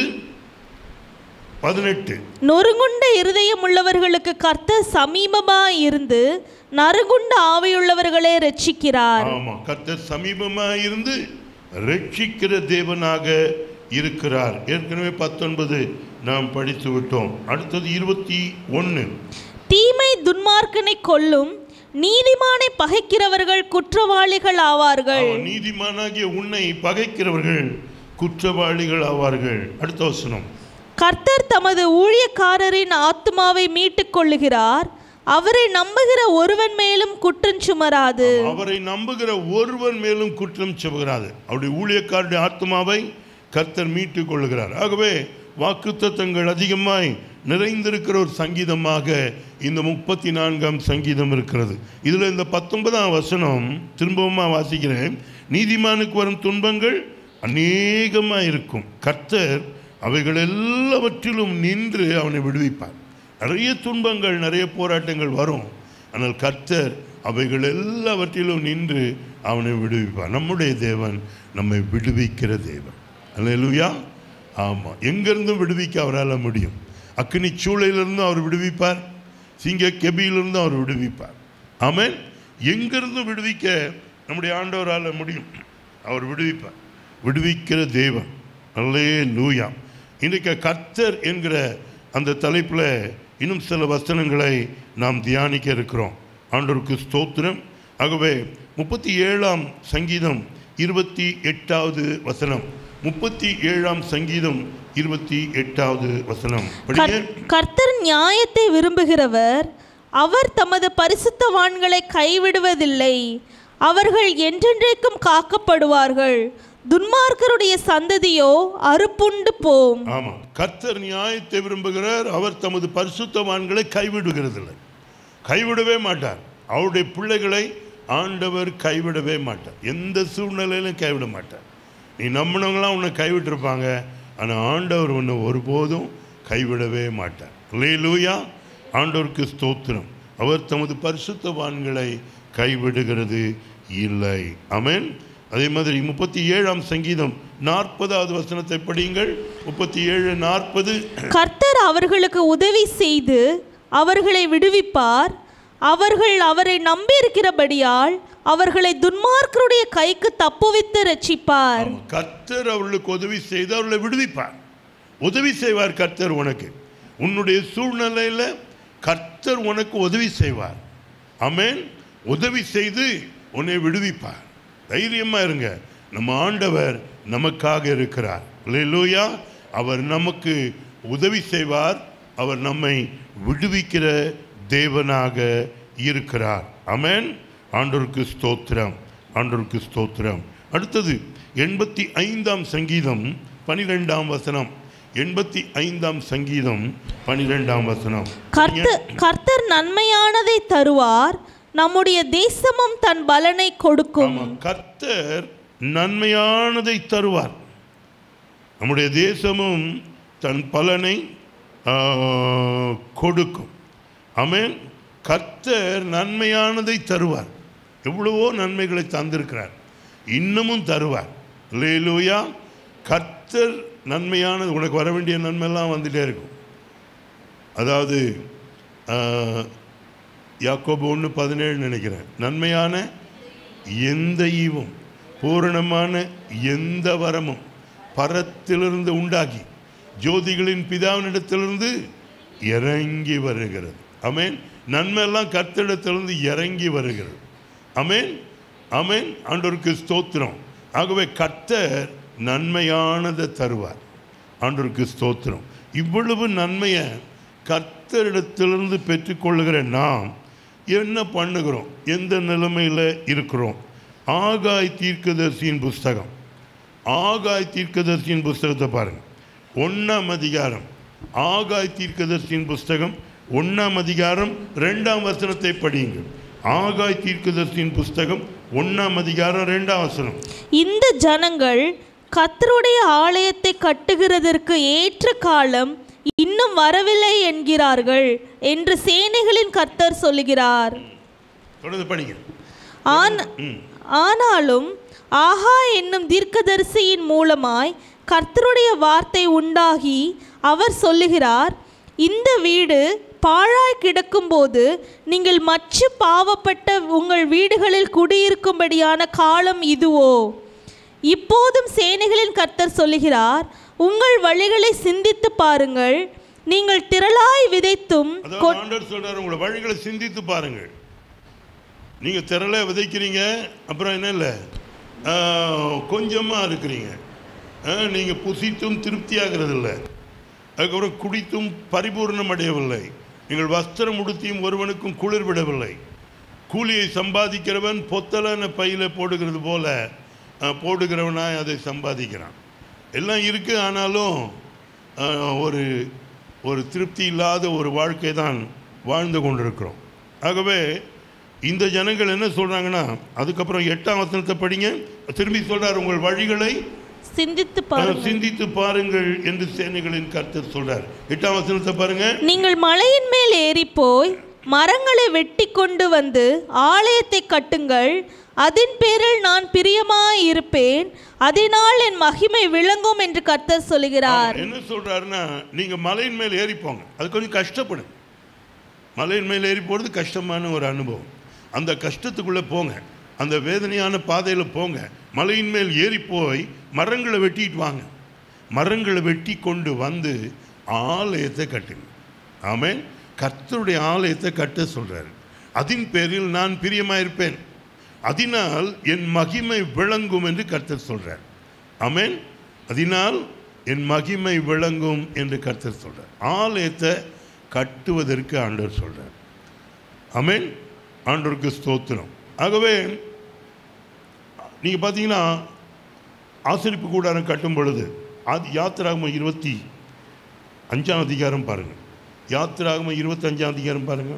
பதினெட்டு நொறுங்குண்ட இருதயம் உள்ளவர்களுக்கு கர்த்தர் சமீபமாய் இருந்து நறுகுண்ட ஆவியுள்ளவர்களே ரட்சிக்கிறார் ஆமா கர்த்தர் சமீபமா இருந்து ரட்சிக்கிற தேவனாக இருக்கிறார் ஏற்கனவே பத்தொன்பது நாம் படித்து விட்டோம் அடுத்தது இருபத்தி ஒன்று தீமை துன்மார்க்கனை கொல்லும் நீதிமானை பகைக்கிறவர்கள் குற்றவாளிகள் ஆவார்கள் நீதிமானாகிய உன்னை பகைக்கிறவர்கள் குற்றவாளிகள் ஆவார்கள் அடுத்த வசனம் கர்த்தர் தமது ஊழியக்காரரின் ஆத்துமாவை மீட்டுக் கொள்ளுகிறார் அவரை நம்புகிற ஒருவன் மேலும் குற்றம் சுமராது அவரை நம்புகிற ஒருவன் மேலும் குற்றம் சுமகிறாது அவருடைய ஊழியக்காரருடைய ஆத்மாவை கர்த்தர் மீட்டுக் கொள்ளுகிறார் ஆகவே வாக்குத்தத்தங்கள் அதிகமாய் நிறைந்திருக்கிற ஒரு சங்கீதமாக இந்த முப்பத்தி நான்காம் சங்கீதம் இருக்கிறது இதில் இந்த பத்தொன்பதாம் வசனம் திரும்பவுமா வாசிக்கிறேன் நீதிமானுக்கு வரும் துன்பங்கள் அநேகமாக இருக்கும் கர்த்தர் அவைகள் எல்லாவற்றிலும் நின்று அவனை விடுவிப்பார் நிறைய துன்பங்கள் நிறைய போராட்டங்கள் வரும் ஆனால் கர்த்தர் அவைகள் எல்லாவற்றிலும் நின்று அவனை விடுவிப்பார் நம்முடைய தேவன் நம்மை விடுவிக்கிற தேவன் அல்லேலூயா ஆமாம் எங்கேருந்தும் விடுவிக்க அவரால் முடியும் அக்னி சூளையிலிருந்தும் அவர் விடுவிப்பார் சிங்க கெபியிலிருந்தும் அவர் விடுவிப்பார் ஆமென் எங்கிருந்தும் விடுவிக்க நம்முடைய ஆண்டவரால் முடியும் அவர் விடுவிப்பார் விடுவிக்கிற தேவன் அல்லே லூயா இன்றைக்கு கர்த்தர் என்கிற அந்த தலைப்பில் இன்னும் சில வசனங்களை நாம் தியானிக்க இருக்கிறோம் ஆண்டவருக்கு ஸ்தோத்திரம் ஆகவே முப்பத்தி ஏழாம் சங்கீதம் இருபத்தி எட்டாவது வசனம் முப்பத்தி ஏழாம் சங்கீதம் இருபத்தி எட்டாவது வசனம் படிங்க கர்- கர்த்தர் நியாயத்தை விரும்புகிறவர் அவர் தமது பரிசுத்தவான்களை கைவிடுவதில்லை அவர்கள் என்றென்றைக்கும் காக்கப்படுவார்கள் துன்மார்க்கருடைய சந்ததியோ அறுப்புண்டு போம் ஆமாம் கர்த்தர் நியாயத்தை விரும்புகிறார் அவர் தமது பரிசுத்தவான்களை கைவிடுகிறதில்லை கைவிடவே மாட்டார் அவருடைய பிள்ளைகளை ஆண்டவர் கைவிடவே மாட்டார் எந்த சூழ்நிலையிலும் கைவிட மாட்டார் நீ நம்பினவங்களாம் உன்னை கைவிட்டிருப்பாங்க ஆனால் ஆண்டவர் உன்னை ஒருபோதும் கைவிடவே மாட்டார் லூயா ஆண்டவருக்கு ஸ்தோத்திரம் அவர் தமது பரிசுத்தவான்களை கைவிடுகிறது இல்லை ஆமென் அதே மாதிரி முப்பத்தி ஏழாம் சங்கீதம் நாற்பதாவது வசனத்தை படியுங்கள் முப்பத்தி ஏழு நாற்பது கர்த்தர் அவர்களுக்கு உதவி செய்து அவர்களை விடுவிப்பார் அவர்கள் அவரை நம்பியிருக்கிறபடியால் அவர்களை துன்மார்க்கருடைய கைக்கு தப்புவித்து ரட்சிப்பார் கர்த்தர் அவர்களுக்கு உதவி செய்து அவர்களை விடுவிப்பார் உதவி செய்வார் கர்த்தர் உனக்கு உன்னுடைய சூழ்நிலையில் கர்த்தர் உனக்கு உதவி செய்வார் ஆமென் உதவி செய்து உன்னை விடுவிப்பார் தைரியமா இருங்க நம்ம ஆண்டவர் நமக்காக இருக்கிறார் லூயா அவர் நமக்கு உதவி செய்வார் அவர் நம்மை விடுவிக்கிற தேவனாக இருக்கிறார் ஆமென் ஆண்டவருக்கு ஸ்தோத்திரம் ஆண்டவருக்கு ஸ்தோத்திரம் அடுத்தது எண்பத்தி ஐந்தாம் சங்கீதம் பனிரெண்டாம் வசனம் எண்பத்தி ஐந்தாம் சங்கீதம் பனிரெண்டாம் வசனம் கர்த்தர் கர்த்தர் நன்மையானதை தருவார் நம்முடைய தேசமும் தன் பலனை கொடுக்கும் ஆமா கர்த்தர் நன்மையானதை தருவார் நம்முடைய தேசமும் தன் பலனை ஆ, கொடுக்கும் ஆமென் கர்த்தர் நன்மையானதை தருவார் எவ்வளவோ நன்மைகளை தந்திருக்கிறார் இன்னமும் தருவார் லேலூயா கர்த்தர் நன்மையானது உனக்கு வர வேண்டிய நன்மையெல்லாம் வந்துட்டே இருக்கும் அதாவது ஆ, யாக்கோபு ஒன்று பதினேழு நினைக்கிறேன் நன்மையான எந்த ஈவும் பூரணமான எந்த வரமும் பரத்திலிருந்து உண்டாகி ஜோதிகளின் பிதாவினிடத்திலிருந்து இறங்கி வருகிறது அமேன் நன்மையெல்லாம் கர்த்தரிடத்திலிருந்து இறங்கி வருகிறது அமேன் அமேன் ஆண்டவருக்கு ஸ்தோத்திரம் ஆகவே கர்த்தர் நன்மையானதை தருவார் ஆண்டவருக்கு ஸ்தோத்திரம் இவ்வளவு நன்மையை கர்த்தரிடத்திலிருந்து பெற்றுக்கொள்ளுகிற நாம் என்ன பண்ணுகிறோம் எந்த நிலைமையில் இருக்கிறோம் ஆகாய் தீர்க்கதரிசியின் புஸ்தகம் ஆகாய் தீர்க்கதர்சியின் புஸ்தகத்தை பாருங்க ஒன்றாம் அதிகாரம் ஆகாய் தீர்க்கதர்சியின் புஸ்தகம் ஒன்றாம் அதிகாரம் ரெண்டாம் வசனத்தை படியுங்கள் ஆகாய் தீர்க்கதர்சியின் புஸ்தகம் ஒன்றாம் அதிகாரம் ரெண்டாம் வசனம் இந்த ஜனங்கள் கர்த்தருடைய ஆலயத்தை கட்டுகிறதற்கு ஏற்ற காலம் இன்னும் வரவில்லை என்கிறார்கள் என்று சேனைகளின் கர்த்தர் சொல்லுகிறார் தொடர்ந்து படிங்க ஆன் ஆனாலும் ஆஹா என்னும் தீர்க்கதரிசியின் மூலமாய் கர்த்தருடைய வார்த்தை உண்டாகி அவர் சொல்லுகிறார் இந்த வீடு பாழாய் கிடக்கும்போது நீங்கள் மற்ற பாவப்பட்ட உங்கள் வீடுகளில் குடியிருக்கும்படியான காலம் இதுவோ இப்போதும் சேனைகளின் கர்த்தர் சொல்லுகிறார் உங்கள் வழிகளை சிந்தித்து பாருங்கள் நீங்கள் திரளாய் விதைத்தும் அதாவது ஆண்டவர் சொல்றாரு உங்களை வழிகளை சிந்தித்து பாருங்கள் நீங்க திரள விதைக்கிறீங்க அப்புறம் என்ன இல்லை கொஞ்சமாக இருக்கிறீங்க ஆஹ், நீங்க புசித்தும் திருப்தியாகிறது இல்லை அதுக்கப்புறம் குடித்தும் பரிபூர்ணம் அடையவில்லை நீங்கள் வஸ்திரம் உடுத்தியும் ஒருவனுக்கும் குளிர் விடவில்லை கூலியை சம்பாதிக்கிறவன் பொத்தலான பையில போடுகிறது போல ஆஹ், போடுகிறவனாய் அதை சம்பாதிக்கிறான் எல்லாம் இருக்கு ஆனாலும் ஆஹ், ஒரு ஒரு திருப்தி இல்லாத ஒரு வாழ்க்கை தான் வாழ்ந்து கொண்டிருக்கிறோம் ஆகவே இந்த ஜனங்கள் என்ன சொல்றாங்கன்னா அதுக்கப்புறம் எட்டாம் வசனத்தை படிங்க திரும்பி சொல்றார் உங்கள் வழிகளை சிந்தித்து ஆஹ், பாருங்கள் சிந்தித்து பாருங்கள் என்று சேனைகளின் கர்த்தர் சொல்றார் எட்டாம் வசனத்தை பாருங்க நீங்கள் மலையின் மேல் ஏறிப்போய் மரங்களை வெட்டி கொண்டு வந்து ஆலயத்தை கட்டுங்கள் அதன் பேரில் நான் பிரியமாய் இருப்பேன் அதனால் என் மகிமை விளங்கும் என்று கர்த்தர் சொல்கிறார் என்ன சொல்றாருன்னா நீங்க மலையின் மேல் ஏறி போங்க அது கொஞ்சம் கஷ்டப்படும் மலையின் மேல் ஏறி போகிறது கஷ்டமான ஒரு அனுபவம் அந்த கஷ்டத்துக்குள்ளே போங்க அந்த வேதனையான பாதையில் போங்க மலையின் மேல் ஏறி போய் மரங்களை வெட்டிட்டு வாங்க மரங்களை வெட்டி கொண்டு வந்து ஆலயத்தை கட்டுங்க ஆமென் கர்த்தருடைய ஆலயத்தை கட்ட சொல்றாரு அதன் பேரில் நான் பிரியமாயிருப்பேன் அதனால் என் மகிமை விளங்கும் என்று கர்த்தர் சொல்றார் ஆமென் அதனால் என் மகிமை விளங்கும் என்று கர்த்தர் சொல்றார் ஆலயத்தை கட்டுவதற்கு ஆண்டவர் சொல்றார் ஆமென் ஆண்டவருக்கு ஸ்தோத்திரம் ஆகவே நீங்க பார்த்தீங்கன்னா ஆசிரிப்பு கூடாரம் கட்டும் பொழுது அது யாத்திராகமம் இருபத்தி அஞ்சாம் அதிகாரம் பாருங்க யாத்திராகமம் இருபத்தஞ்சாம் அதிகாரம் பாருங்க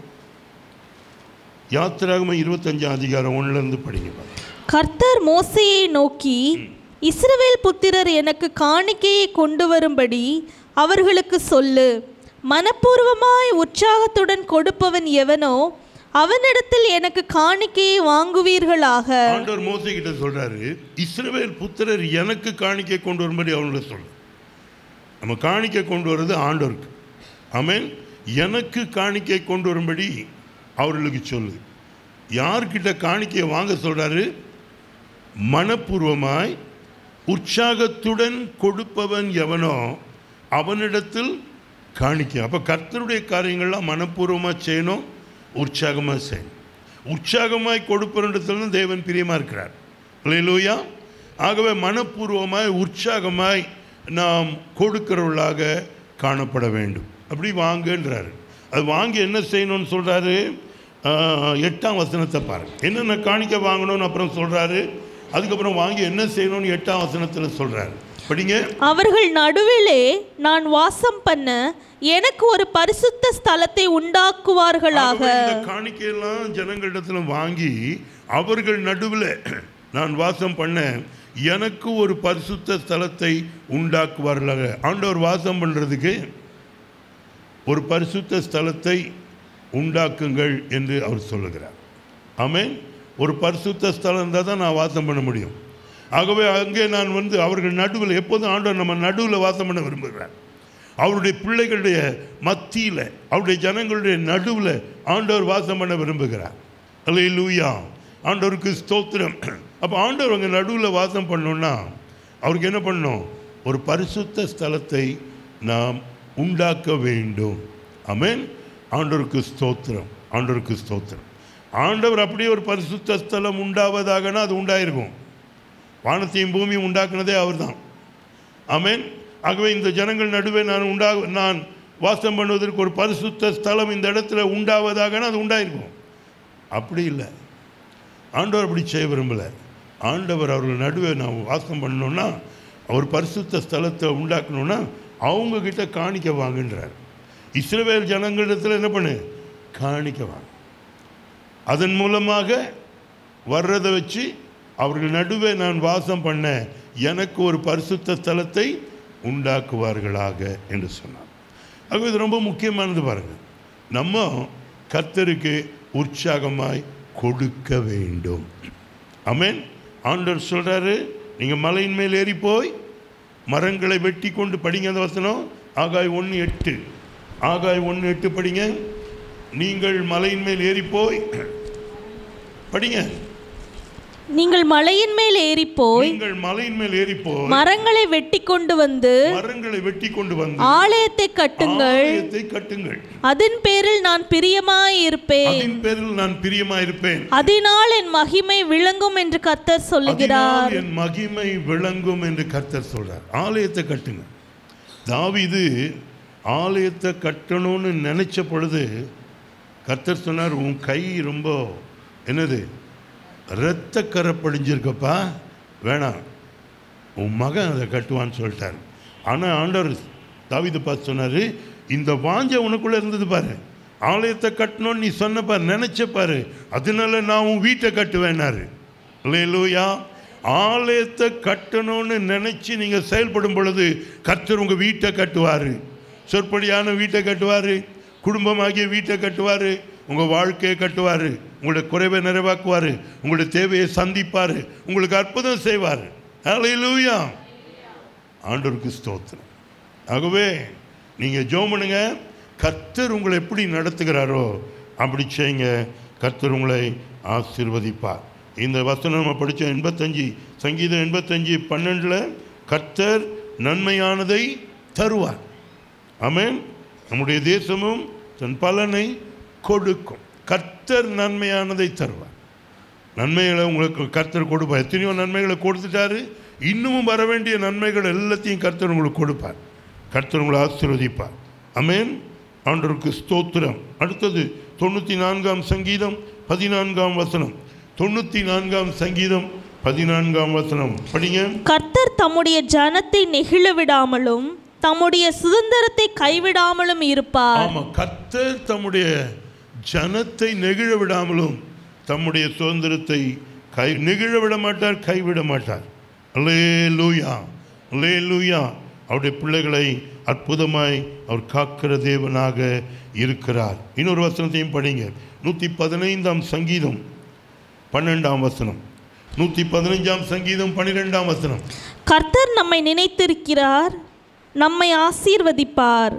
யாத்திராகமம் இருபத்தஞ்சாம் அதிகாரம் ஒன்றுலேருந்து படிங்க பாருங்க கர்த்தர் மோசேயை நோக்கி இஸ்ரவேல் புத்திரர் எனக்கு காணிக்கையை கொண்டு வரும்படி அவர்களுக்கு சொல்லு மனப்பூர்வமாய் உற்சாகத்துடன் கொடுப்பவன் எவனோ அவனிடத்தில் எனக்கு காணிக்கையை வாங்குவீர்களாக ஆண்டவர் மோசே கிட்ட சொல்றாரு இஸ்ரவேல் புத்திரர் எனக்கு காணிக்கை கொண்டு வரும்படி அவங்கள சொல்லு நம்ம காணிக்கை கொண்டு வர்றது ஆண்டவருக்கு ஆமென் எனக்கு காணிக்கை கொண்டு வரும்படி அவர்களுக்கு சொல்லு யார்கிட்ட காணிக்கையை வாங்க சொல்றாரு மனப்பூர்வமாய் உற்சாகத்துடன் கொடுப்பவன் எவனோ அவனிடத்தில் காணிக்கை அப்போ கர்த்தருடைய காரியங்கள்லாம் மனப்பூர்வமாக செய்யணும் உற்சாகமாக செய்யணும் உற்சாகமாய் கொடுப்பவனிடத்தில் தான் தேவன் பிரியமாக இருக்கிறார் இல்லையா ஆகவே மனப்பூர்வமாய் உற்சாகமாய் நாம் கொடுக்கிறவர்களாக காணப்பட வேண்டும் அப்படி வாங்கன்றாரு அது வாங்கி என்ன செய்யணும்னு சொல்கிறாரு எட்டாம் வசனத்தை பாருங்க என்னென்ன காணிக்க வாங்கணும்னு அப்புறம் சொல்கிறாரு அதுக்கப்புறம் வாங்கி என்ன செய்யணும்னு எட்டாம் வசனத்தில் சொல்கிறாரு படிங்க அவர்கள் நடுவிலே நான் வாசம் பண்ண எனக்கு ஒரு பரிசுத்த ஸ்தலத்தை உண்டாக்குவார்களாக ஆகவே இந்த காணிக்கையெல்லாம் ஜனங்களிடத்துல வாங்கி அவர்கள் நடுவில் நான் வாசம் பண்ண எனக்கு ஒரு பரிசுத்த ஸ்தலத்தை உண்டாக்குவார்களாக ஆண்டவர் வாசம் பண்ணுறதுக்கு ஒரு பரிசுத்த ஸ்தலத்தை உண்டாக்குங்கள் என்று அவர் சொல்லுகிறார் ஆமென் ஒரு பரிசுத்த ஸ்தலம் இருந்தால் தான் நான் வாசம் பண்ண முடியும் ஆகவே அங்கே நான் வந்து அவர்கள் நடுவில் எப்போதும் ஆண்டவர் நம்ம நடுவில் வாசம் பண்ண விரும்புகிறார் அவருடைய பிள்ளைகளுடைய மத்தியில் அவருடைய ஜனங்களுடைய நடுவில் ஆண்டவர் வாசம் பண்ண விரும்புகிறார் அல்ல லூயா ஆண்டவருக்கு ஸ்தோத்திரம் அப்போ ஆண்டவர் அங்கே நடுவில் வாசம் பண்ணோன்னா அவருக்கு என்ன பண்ணணும் ஒரு பரிசுத்த ஸ்தலத்தை நாம் உண்டாக்க வேண்டும் ஆமென் ஆண்டவருக்கு ஸ்தோத்திரம் ஆண்டவருக்கு ஸ்தோத்திரம் ஆண்டவர் அப்படியே ஒரு பரிசுத்த ஸ்தலம் உண்டாவதாகனா அது உண்டாயிருக்கும் வானத்தையும் பூமியும் உண்டாக்குனதே அவர்தான் ஆமென் ஆகவே இந்த ஜனங்கள் நடுவே நான் உண்டா நான் வாசம் பண்ணுவதற்கு ஒரு பரிசுத்த ஸ்தலம் இந்த இடத்துல உண்டாவதாகனா அது உண்டாயிருக்கும் அப்படி இல்லை ஆண்டவர் அப்படி செய்ய விரும்பலை ஆண்டவர் அவர்கள் நடுவே நான் வாசம் பண்ணோன்னா அவர் பரிசுத்த ஸ்தலத்தை உண்டாக்கணும்னா அவங்க கிட்ட காணிக்க வாங்குன்றார் இஸ்ரவேல் ஜனங்களிடத்தில் என்ன பண்ணு காணிக்க வாங்க அதன் மூலமாக வர்றதை வச்சு அவர்கள் நடுவே நான் வாசம் பண்ண எனக்கு ஒரு பரிசுத்த ஸ்தலத்தை உண்டாக்குவார்களாக என்று சொன்னார் ஆக இது ரொம்ப முக்கியமானது பாருங்க நம்ம கர்த்தருக்கு உற்சாகமாய் கொடுக்க வேண்டும் ஆமென் ஆண்டவர் சொல்றாரு நீங்க மலையின் மேல் ஏறி போய் மரங்களை வெட்டி கொண்டு படிங்க அந்த வசனம் ஆகாய் ஒன்று எட்டு ஆகாய் ஒன்று எட்டு படிங்க நீங்கள் மலையின் மேல் ஏறி போய் படிங்க நீங்கள் மலையின் மேல் ஏறிப் போய் நீங்கள் மலையின் மேல் ஏறி போய் மரங்களை வெட்டி கொண்டு வந்து மரங்களை வெட்டி கொண்டு வந்து ஆலயத்தை கட்டுங்கள் ஆலயத்தை கட்டுங்கள் அதன் பேரில் நான் பிரியமாய் இருப்பேன் அதன் பேரில் நான் பிரியமாயிருப்பேன் அதனால் என் மகிமை விளங்கும் என்று கர்த்தர் சொல்லுகிறார் அதனால் என் மகிமை விளங்கும் என்று கர்த்தர் சொல்றார் ஆலயத்தை கட்டுங்க தாவீது ஆலயத்தை கட்டணும்னு நினைச்ச பொழுது கர்த்தர் சொன்னார் உன் கை ரொம்ப என்னது இரத்த கரை படிஞ்சிருக்கப்பா வேணாம் உன் மகன் அதை கட்டுவான்னு சொல்லிட்டார் ஆனால் ஆண்டவர் தாவீது பார்த்து சொன்னார் இந்த வாஞ்ச உனக்குள்ளே இருந்தது பாரு ஆலயத்தை கட்டணும்னு நீ சொன்ன பாரு நினைச்ச பாரு அதனால நான் உன் வீட்டை கட்டுவேன்னாரு இல்லையா ஆலயத்தை கட்டணும்னு நினைச்சு நீங்க செயல்படும் பொழுது கர்த்தர் உங்க வீட்டை கட்டுவாரு சொற்படியான வீட்டை கட்டுவாரு குடும்பமாகிய வீட்டை கட்டுவாரு உங்க வாழ்க்கையை கட்டுவாரு உங்களுடைய குறைவை நிறைவாக்குவாரு உங்களுடைய தேவையை சந்திப்பாரு உங்களுக்கு அற்புதம் செய்வார் ஹalleluya ஆண்டவருக்கு ஸ்தோத்திரம் ஆகவே நீங்கள் ஜெபம் பண்ணுங்க கர்த்தர் உங்களை எப்படி நடத்துகிறாரோ அப்படி செய்யுங்க கர்த்தர் உங்களை ஆசீர்வதிப்பார் இந்த வசனம் நம்ம படித்தோம் எண்பத்தஞ்சு சங்கீதம் எண்பத்தஞ்சு பன்னெண்டில் கர்த்தர் நன்மையானதை தருவார் ஆமென் நம்முடைய தேசமும் தன் பலனை கொடுக்கும் கர்த்தர் நன்மையானதை தருவார் நன்மைகளை உங்களுக்கு கர்த்தர் கொடுப்பார் எத்தனையோ நன்மைகளை கொடுத்துட்டாரு இன்னமும் வர வேண்டிய நன்மைகள் எல்லாத்தையும் கர்த்தர் உங்களுக்கு கொடுப்பார் கர்த்தர் உங்களை ஆசீர்வதிப்பார் அமேன் ஆண்டவருக்கு ஸ்தோத்திரம் அடுத்தது தொண்ணூற்றி நான்காம் சங்கீதம் பதினான்காம் வசனம் தொண்ணூற்றி நான்காம் சங்கீதம் பதினான்காம் வசனம் படிங்க கர்த்தர் தம்முடைய ஜனத்தை நெகிழ விடாமலும் தம்முடைய சுதந்திரத்தை கைவிடாமலும் இருப்பார் ஆமா கர்த்தர் தம்முடைய ஜனத்தை நெகிழ விடாமலும் தம்முடைய சுதந்திரத்தை கை நெகிழ விட மாட்டார் கைவிட மாட்டார் அல்லே லூயா அல்லே லூயா அவருடைய பிள்ளைகளை அற்புதமாய் அவர் காக்கிற தேவனாக இருக்கிறார் இன்னொரு வசனத்தையும் படிங்க நூற்றி பதினைந்தாம் சங்கீதம் பன்னெண்டாம் வசனம் நூற்றி பதினைஞ்சாம் சங்கீதம் பன்னிரெண்டாம் வசனம் கர்த்தர் நம்மை நினைத்திருக்கிறார் நம்மை ஆசீர்வதிப்பார்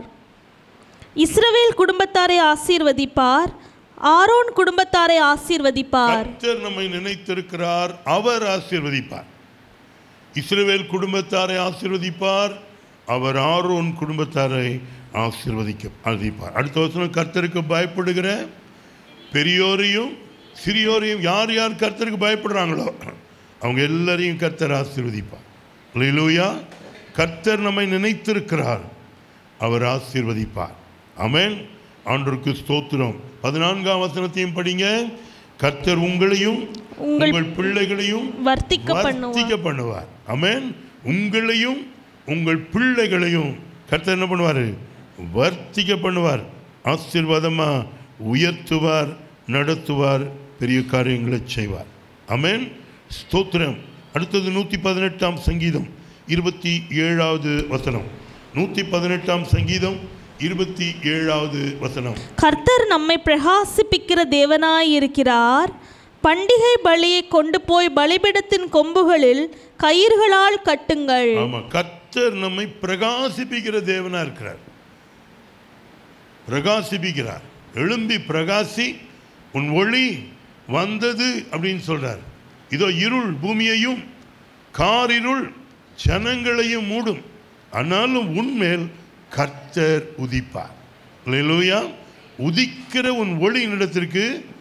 இஸ்ரவேல் குடும்பத்தாரை ஆசீர்வதிப்பார் ஆரோன் குடும்பத்தாரை ஆசீர்வதிப்பார் கர்த்தர் நம்மை நினைத்திருக்கிறார் அவர் ஆசீர்வதிப்பார் இஸ்ரவேல் குடும்பத்தாரை ஆசீர்வதிப்பார் அவர் ஆரோன் குடும்பத்தாரை ஆசீர்வதிக்க ஆசீர்வதிப்பார் அடுத்த வசனம் கர்த்தருக்கு பயப்படுகிற பெரியோரையும் சிறியோரையும் யார் யார் கர்த்தருக்கு பயப்படுறாங்களோ அவங்க எல்லாரையும் கர்த்தர் ஆசீர்வதிப்பார் லூயா கர்த்தர் நம்மை நினைத்திருக்கிறார் அவர் ஆசீர்வதிப்பார் ஆமென் ஆண்டவருக்கு ஸ்தோத்திரம் பதினான்காம் வசனத்தையும் படிங்க கர்த்தர் உங்களையும் உங்கள் உங்கள் பிள்ளைகளையும் வர்த்திக்க பண்ணுவார் வர்த்திக்க பண்ணுவார் ஆமென் உங்களையும் உங்கள் பிள்ளைகளையும் கர்த்தர் என்ன பண்ணுவார் வர்த்திக்க பண்ணுவார் ஆசீர்வாதமா உயர்த்துவார் நடத்துவார் பெரிய காரியங்களை செய்வார் ஆமென் ஸ்தோத்திரம் அடுத்தது நூற்றி பதினெட்டாம் சங்கீதம் இருபத்தி ஏழாவது வசனம் நூற்றி பதினெட்டாம் சங்கீதம் இருபத்தி ஏழாவது வசனம் கர்த்தர் நம்மை பிரகாசிப்பிக்கிற தேவனாய் இருக்கிறார் பண்டிகை பலியை கொண்டு போய் பலிபீடத்தின் கொம்புகளில் கயிர்களால் கட்டுங்கள் ஆமா கர்த்தர் நம்மை பிரகாசிப்பிக்கிற தேவனா இருக்கிறார் பிரகாசிப்பிக்கிறார் எழும்பி பிரகாசி உன் ஒளி வந்தது அப்படின்னு சொல்றார் இதோ இருள் பூமியையும் காரிருள் ஜனங்களையும் மூடும் ஆனாலும் உன்மேல் கர்த்தர் உதிப்பார் அல்லேலூயா உதிக்கிற உன் ஒளியினிடத்திற்கு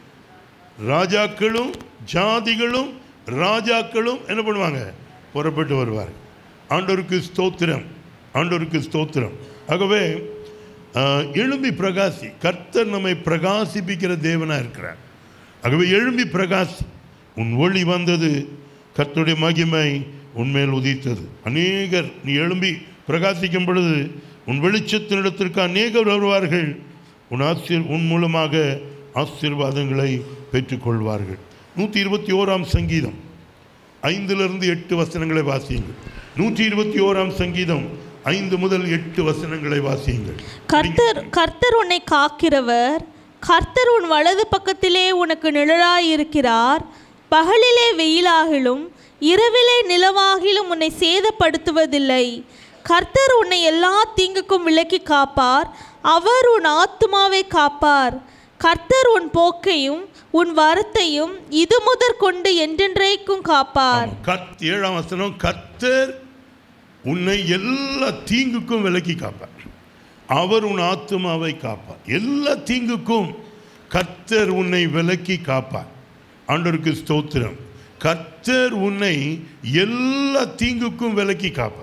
ராஜாக்களும் ஜாதிகளும் ராஜாக்களும் என்ன பண்ணுவாங்க புறப்பட்டு வருவார் ஆண்டவருக்கு ஸ்தோத்திரம் ஆண்டவருக்கு ஸ்தோத்திரம் ஆகவே ஆஹ், எழும்பி பிரகாசி கர்த்தர் நம்மை பிரகாசிப்பிக்கிற தேவனாக இருக்கிறார் ஆகவே எழும்பி பிரகாசி உன் ஒளி வந்தது கர்த்தருடைய மகிமை உன்மேல் உதித்தது அநேகர் நீ எழும்பி பிரகாசிக்கும் பொழுது உன் வெளிச்சத்தினிடத்திற்கு அநேகர் வருவார்கள் உன் ஆசிர் உன் மூலமாக ஆசீர்வாதங்களை பெற்றுக்கொள்வார்கள் நூற்றி இருபத்தி ஓராம் சங்கீதம் ஐந்திலிருந்து எட்டு வசனங்களை வாசியுங்கள் நூற்றி இருபத்தி ஓராம் சங்கீதம் ஐந்து முதல் எட்டு வசனங்களை வாசியுங்கள் கர்த்தர் கர்த்தர் உன்னை காக்கிறவர் கர்த்தர் உன் வலது பக்கத்திலே உனக்கு நிழலாயிருக்கிறார் பகலிலே வெயிலாகிலும் இரவிலே நிலவாகிலும் உன்னை சேதப்படுத்துவதில்லை கர்த்தர் உன்னை எல்லா தீங்குக்கும் விலக்கி காப்பார் அவர் உன் ஆத்துமாவை காப்பார் கர்த்தர் உன் போக்கையும் உன் வரத்தையும் இது முதற்கொண்டு என்றென்றைக்கும் காப்பார் கத் ஏழாம் வசனம் கர்த்தர் உன்னை எல்லா தீங்குக்கும் விலக்கி காப்பார் அவர் உன் ஆத்துமாவை காப்பார் எல்லா தீங்குக்கும் கர்த்தர் உன்னை விலக்கி காப்பார் ஆண்டவருக்கு ஸ்தோத்திரம் கர்த்தர் உன்னை எல்லா தீங்குக்கும் விலக்கி காப்பார்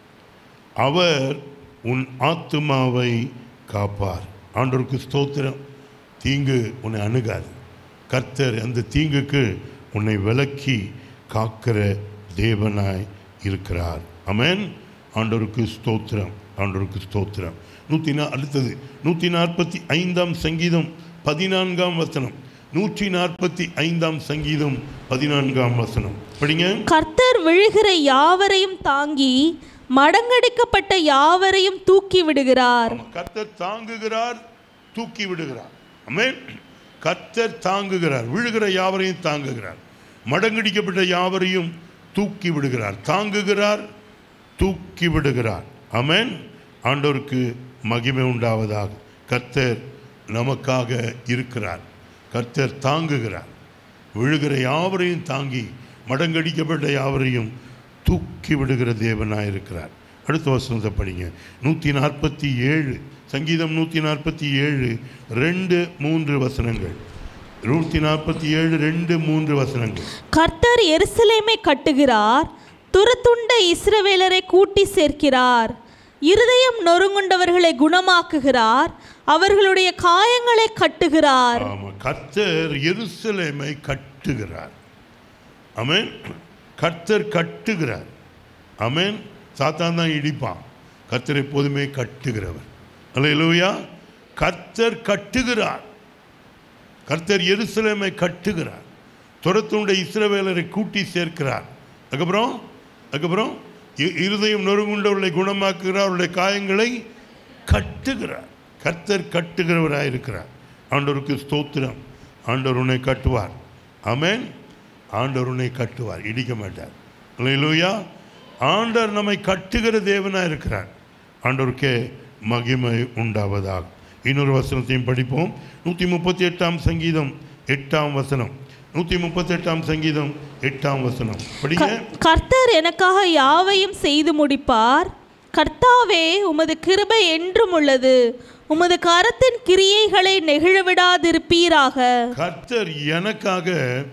அவர் உன் ஆத்துமாவை காப்பார் ஆண்டவருக்கு ஸ்தோத்திரம் தீங்கு உன்னை அணுகாது கர்த்தர் அந்த தீங்குக்கு உன்னை விலக்கி காக்கிற தேவனாய் இருக்கிறார் அமேன் ஆண்டவருக்கு ஸ்தோத்திரம் ஆண்டவருக்கு ஸ்தோத்திரம் நூற்றி நா அடுத்தது நூற்றி நாற்பத்தி ஐந்தாம் சங்கீதம் பதினான்காம் வசனம் நூற்றி நாற்பத்தி ஐந்தாம் சங்கீதம் பதினான்காம் வசனம் படிங்க கர்த்தர் விழுகிற யாவரையும் தாங்கி மடங்கடிக்கப்பட்ட யாவரையும் தூக்கி விடுகிறார் ஆமா, கர்த்தர் தாங்குகிறார் தூக்கி விடுகிறார் ஆமென் கர்த்தர் தாங்குகிறார் விழுகிற யாவரையும் தாங்குகிறார் மடங்கடிக்கப்பட்ட யாவரையும் தூக்கி விடுகிறார் தாங்குகிறார் தூக்கி விடுகிறார் ஆமென் ஆண்டவருக்கு மகிமை உண்டாவதாக கர்த்தர் நமக்காக இருக்கிறார் கர்த்தர் தாங்குகிறார் விழுகிற யாவரையும் தாங்கி மடங்கடிக்கப்பட்ட யாவரையும் தூக்கி விடுகிற தேவனாக இருக்கிறார் அடுத்த வசனத்தை படிங்க நூற்றி நாற்பத்தி ஏழு சங்கீதம் நூற்றி நாற்பத்தி ஏழு ரெண்டு மூன்று வசனங்கள் நூற்றி நாற்பத்தி ஏழு ரெண்டு மூன்று வசனங்கள் கர்த்தர் எருசலேமை கட்டுகிறார் துரத்துண்ட இஸ்ரவேலரை கூட்டி சேர்க்கிறார் இருதயம் நொறுங்குண்டவர்களை குணமாக்குகிறார் அவர்களுடைய காயங்களை கட்டுகிறார் ஆமாம் கர்த்தர் எருசலேமை கட்டுகிறார் ஆமென் கர்த்தர் கட்டுகிறார் ஆமென் சாத்தான் தான் இடிப்பான் கர்த்தர் எப்போதுமே கட்டுகிறவர் அல்லேலூயா கர்த்தர் கட்டுகிறார் கர்த்தர் எருசலேமை கட்டுகிறார் துரத்துண்ட இஸ்ரவேலரை கூட்டி சேர்க்கிறார் அதுக்கப்புறம் அதுக்கப்புறம் இ- இருதயம் நொறுங்குண்டவர்களை குணமாக்குகிறார் அவருடைய காயங்களை கட்டுகிறார் கர்த்தர் கட்டுகிறவராக இருக்கிறார் ஆண்டவருக்கு ஸ்தோத்திரம் ஆண்டவர் உன்னை கட்டுவார் ஆமென் ஆண்டவர் உன்னை கட்டுவார் இடிக்க மாட்டார் அல்லேலூயா ஆண்டவர் நம்மை கட்டுகிற தேவனாக இருக்கிறார் ஆண்டவருக்கே மகிமை உண்டாவதாக இன்னொரு வசனத்தையும் படிப்போம் நூற்றி முப்பத்தி எட்டாம் சங்கீதம் எட்டாம் வசனம் நூற்றி முப்பத்தெட்டாம் சங்கீதம் எட்டாம் வசனம் படிங்க க- கர்த்தர் எனக்காக யாவையும் செய்து முடிப்பார் கர்த்தாவே உமது கிருபை என்றும் உள்ளது உமது கரத்தின் கிரியைகளை நெகிழவிடாதிருப்பீராக கர்த்தர் எனக்காக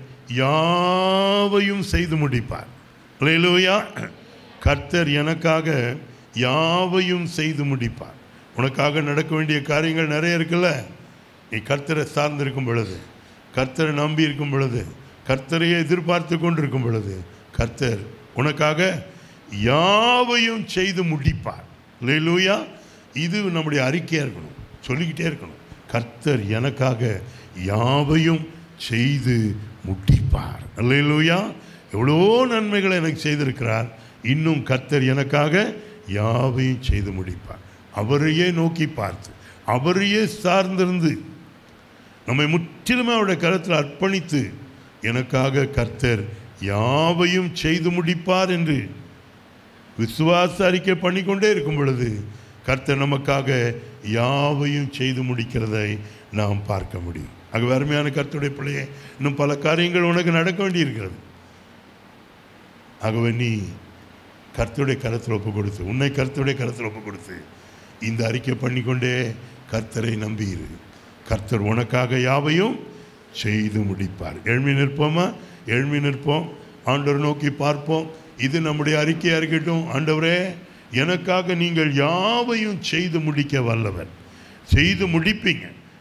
யாவையும் செய்து முடிப்பார் அல்லேலூயா கர்த்தர் எனக்காக யாவையும் செய்து முடிப்பார் உனக்காக நடக்க வேண்டிய காரியங்கள் நிறைய இருக்குல்ல நீ கர்த்தரை சார்ந்திருக்கும் பொழுது கர்த்தரை நம்பி இருக்கும் பொழுது கர்த்தரையே எதிர்பார்த்து கொண்டிருக்கும் பொழுது கர்த்தர் உனக்காக யாவையும் செய்து முடிப்பார் அல்லேலூயா இது நம்முடைய அறிக்கையாக இருக்கணும் சொல்லிக்கிட்டே இருக்கணும் கர்த்தர் எனக்காக யாவையும் செய்து முடிப்பார் அல்லேலூயா எவ்வளோ நன்மைகளை எனக்கு செய்திருக்கிறார் இன்னும் கர்த்தர் எனக்காக யாவையும் செய்து முடிப்பார் அவரையே நோக்கி பார்த்து அவரையே சார்ந்திருந்து நம்மை முற்றிலுமே அவருடைய கருத்தில் அர்ப்பணித்து எனக்காக கர்த்தர் யாவையும் செய்து முடிப்பார் என்று விசுவாச அறிக்கை பண்ணிக்கொண்டே இருக்கும் பொழுது கர்த்தர் நமக்காக யாவையும் செய்து முடிக்கிறதை நாம் பார்க்க முடியும் ஆக அருமையான கர்த்தருடைய பிள்ளையே இன்னும் பல காரியங்கள் உனக்கு நடக்க வேண்டியிருக்கிறது ஆகவே நீ கர்த்தருடைய கருத்தில் ஒப்பு கொடுத்து உன்னை கர்த்தருடைய கருத்தில் ஒப்பு கொடுத்து இந்த அறிக்கை பண்ணிக்கொண்டே கர்த்தரை நம்பியிரு கர்த்தர் உனக்காக யாவையும் செய்து முடிப்பார் எழுமி நிற்போமா எழுமி நிற்போம் ஆண்டவர் நோக்கி பார்ப்போம் இது நம்முடைய அறிக்கையாக இருக்கட்டும் ஆண்டவரே எனக்காக நீங்கள் யாவையும் செய்து முடிக்க வல்லவர் செய்து முடிப்பீங்க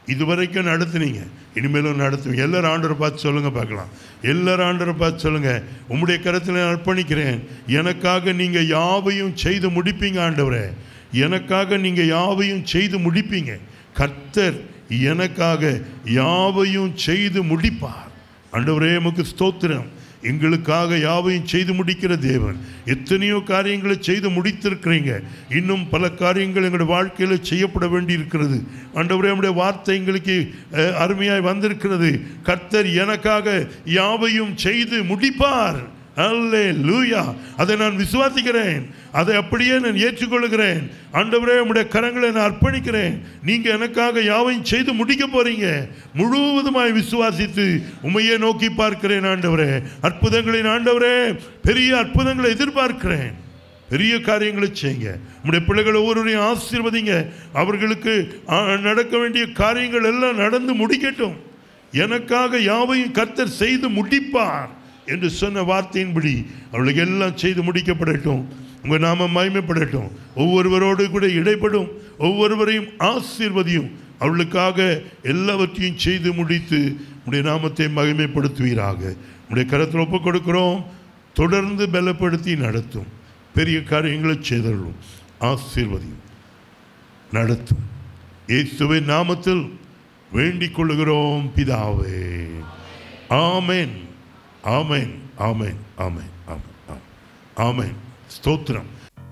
இதுவரைக்கும் நடத்துனீங்க இனிமேலும் நடத்துவீங்க எல்லாரும் ஆண்டரை பார்த்து சொல்லுங்க பார்க்கலாம் எல்லாரும் ஆண்டரை பார்த்து சொல்லுங்க உம்முடைய கருத்தில் நான் அர்ப்பணிக்கிறேன் எனக்காக நீங்க யாவையும் செய்து முடிப்பீங்க ஆண்டவரே எனக்காக நீங்க யாவையும் செய்து முடிப்பீங்க கர்த்தர் எனக்காக யாவையும் செய்து முடிப்பார் ஆண்டவரே உமக்கு ஸ்தோத்திரம் எங்களுக்காக யாவையும் செய்து முடிக்கிற தேவன் எத்தனையோ காரியங்களை செய்து முடித்திருக்கிறீங்க இன்னும் பல காரியங்கள் எங்களுடைய வாழ்க்கையில் செய்யப்பட வேண்டி இருக்கிறது ஆண்டவரே நம்முடைய வார்த்தை எங்களுக்கு அஹ், அருமையாய் வந்திருக்கிறது கர்த்தர் எனக்காக யாவையும் செய்து முடிப்பார் அல்லே லூயா அதை நான் விசுவாசிக்கிறேன் அதை அப்படியே நான் ஏற்றுக்கொள்கிறேன் ஆண்டவரே உம்முடைய கரங்களை நான் அர்ப்பணிக்கிறேன் நீங்க எனக்காக யாவையும் செய்து முடிக்க போறீங்க முழுவதுமாய் விசுவாசித்து உண்மையே நோக்கி பார்க்கிறேன் ஆண்டவரே அற்புதங்களின் ஆண்டவரே பெரிய அற்புதங்களை எதிர்பார்க்கிறேன் பெரிய காரியங்களை செய்யுங்க உம்முடைய பிள்ளைகள் ஒவ்வொருவரையும் ஆசீர்வதிங்க அவர்களுக்கு ஆ, நடக்க வேண்டிய காரியங்கள் எல்லாம் நடந்து முடிக்கட்டும் எனக்காக யாவையும் கர்த்தர் செய்து முடிப்பார் என்று சொன்ன வார்த்தையின்படி அவளுக்கு எல்லாம் செய்து முடிக்கப்படட்டும் உங்க நாம மகிமைப்படட்டும் ஒவ்வொருவரோடு கூட இடைப்படும் ஒவ்வொருவரையும் ஆசீர்வதியும் அவளுக்காக எல்லாவற்றையும் செய்து முடித்து உடைய நாமத்தை மகிமைப்படுத்துவீராக உடைய கரத்தில் ஒப்புக் கொடுக்கிறோம் தொடர்ந்து பலப்படுத்தி நடத்தும் பெரிய காரியங்களை செய்தருளும் ஆசீர்வதியும் நடத்தும் இயேசுவின் நாமத்தில் வேண்டிக் கொள்கிறோம் பிதாவே ஆமென் ஆமென் ஆமென் ஆமென் ஆமென் ஆமென். ஆமென் ஸ்தோத்திரம்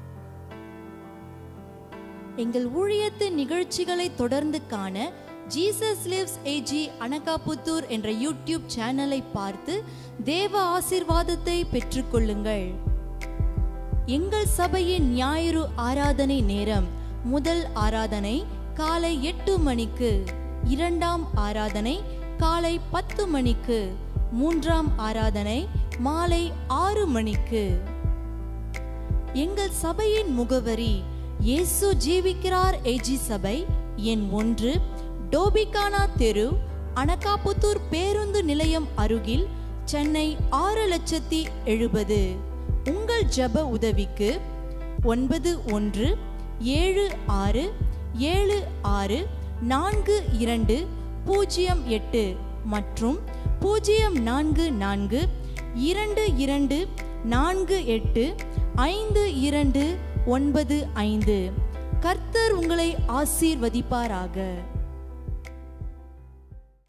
எங்கள் ஊழியத்தின் நிகழ்ச்சிகளை தொடர்ந்து காண ஜீசஸ் லிவ்ஸ் ஏஜி அனகாபுத்தூர் என்ற யூடியூப் சேனலை பார்த்து தேவ ஆசீர்வாதத்தை பெற்றுக்கொள்ளுங்கள் எங்கள் சபையின் ஞாயிறு ஆராதனை நேரம் முதல் ஆராதனை காலை எட்டு மணிக்கு இரண்டாம் ஆராதனை காலை பத்து மணிக்கு மூன்றாம் ஆராதனை மாலை ஆறு மணிக்கு எங்கள் சபையின் முகவரி இயேசு ஜீவிக்கிறார் ஏஜி சபை எண் ஒன்று டோபிகானா தெரு அனகாபுத்தூர் பேருந்து நிலையம் அருகில் சென்னை ஆறு லட்சத்தி எழுபது உங்கள் ஜெப உதவிக்கு ஒன்பது ஒன்று ஏழு ஆறு ஏழு ஆறு நான்கு இரண்டு பூஜ்ஜியம் எட்டு மற்றும் பூஜ்ஜியம் நான்கு நான்கு இரண்டு இரண்டு நான்கு எட்டு ஐந்து இரண்டு ஒன்பது ஐந்து கர்த்தர் உங்களை ஆசீர்வதிப்பாராக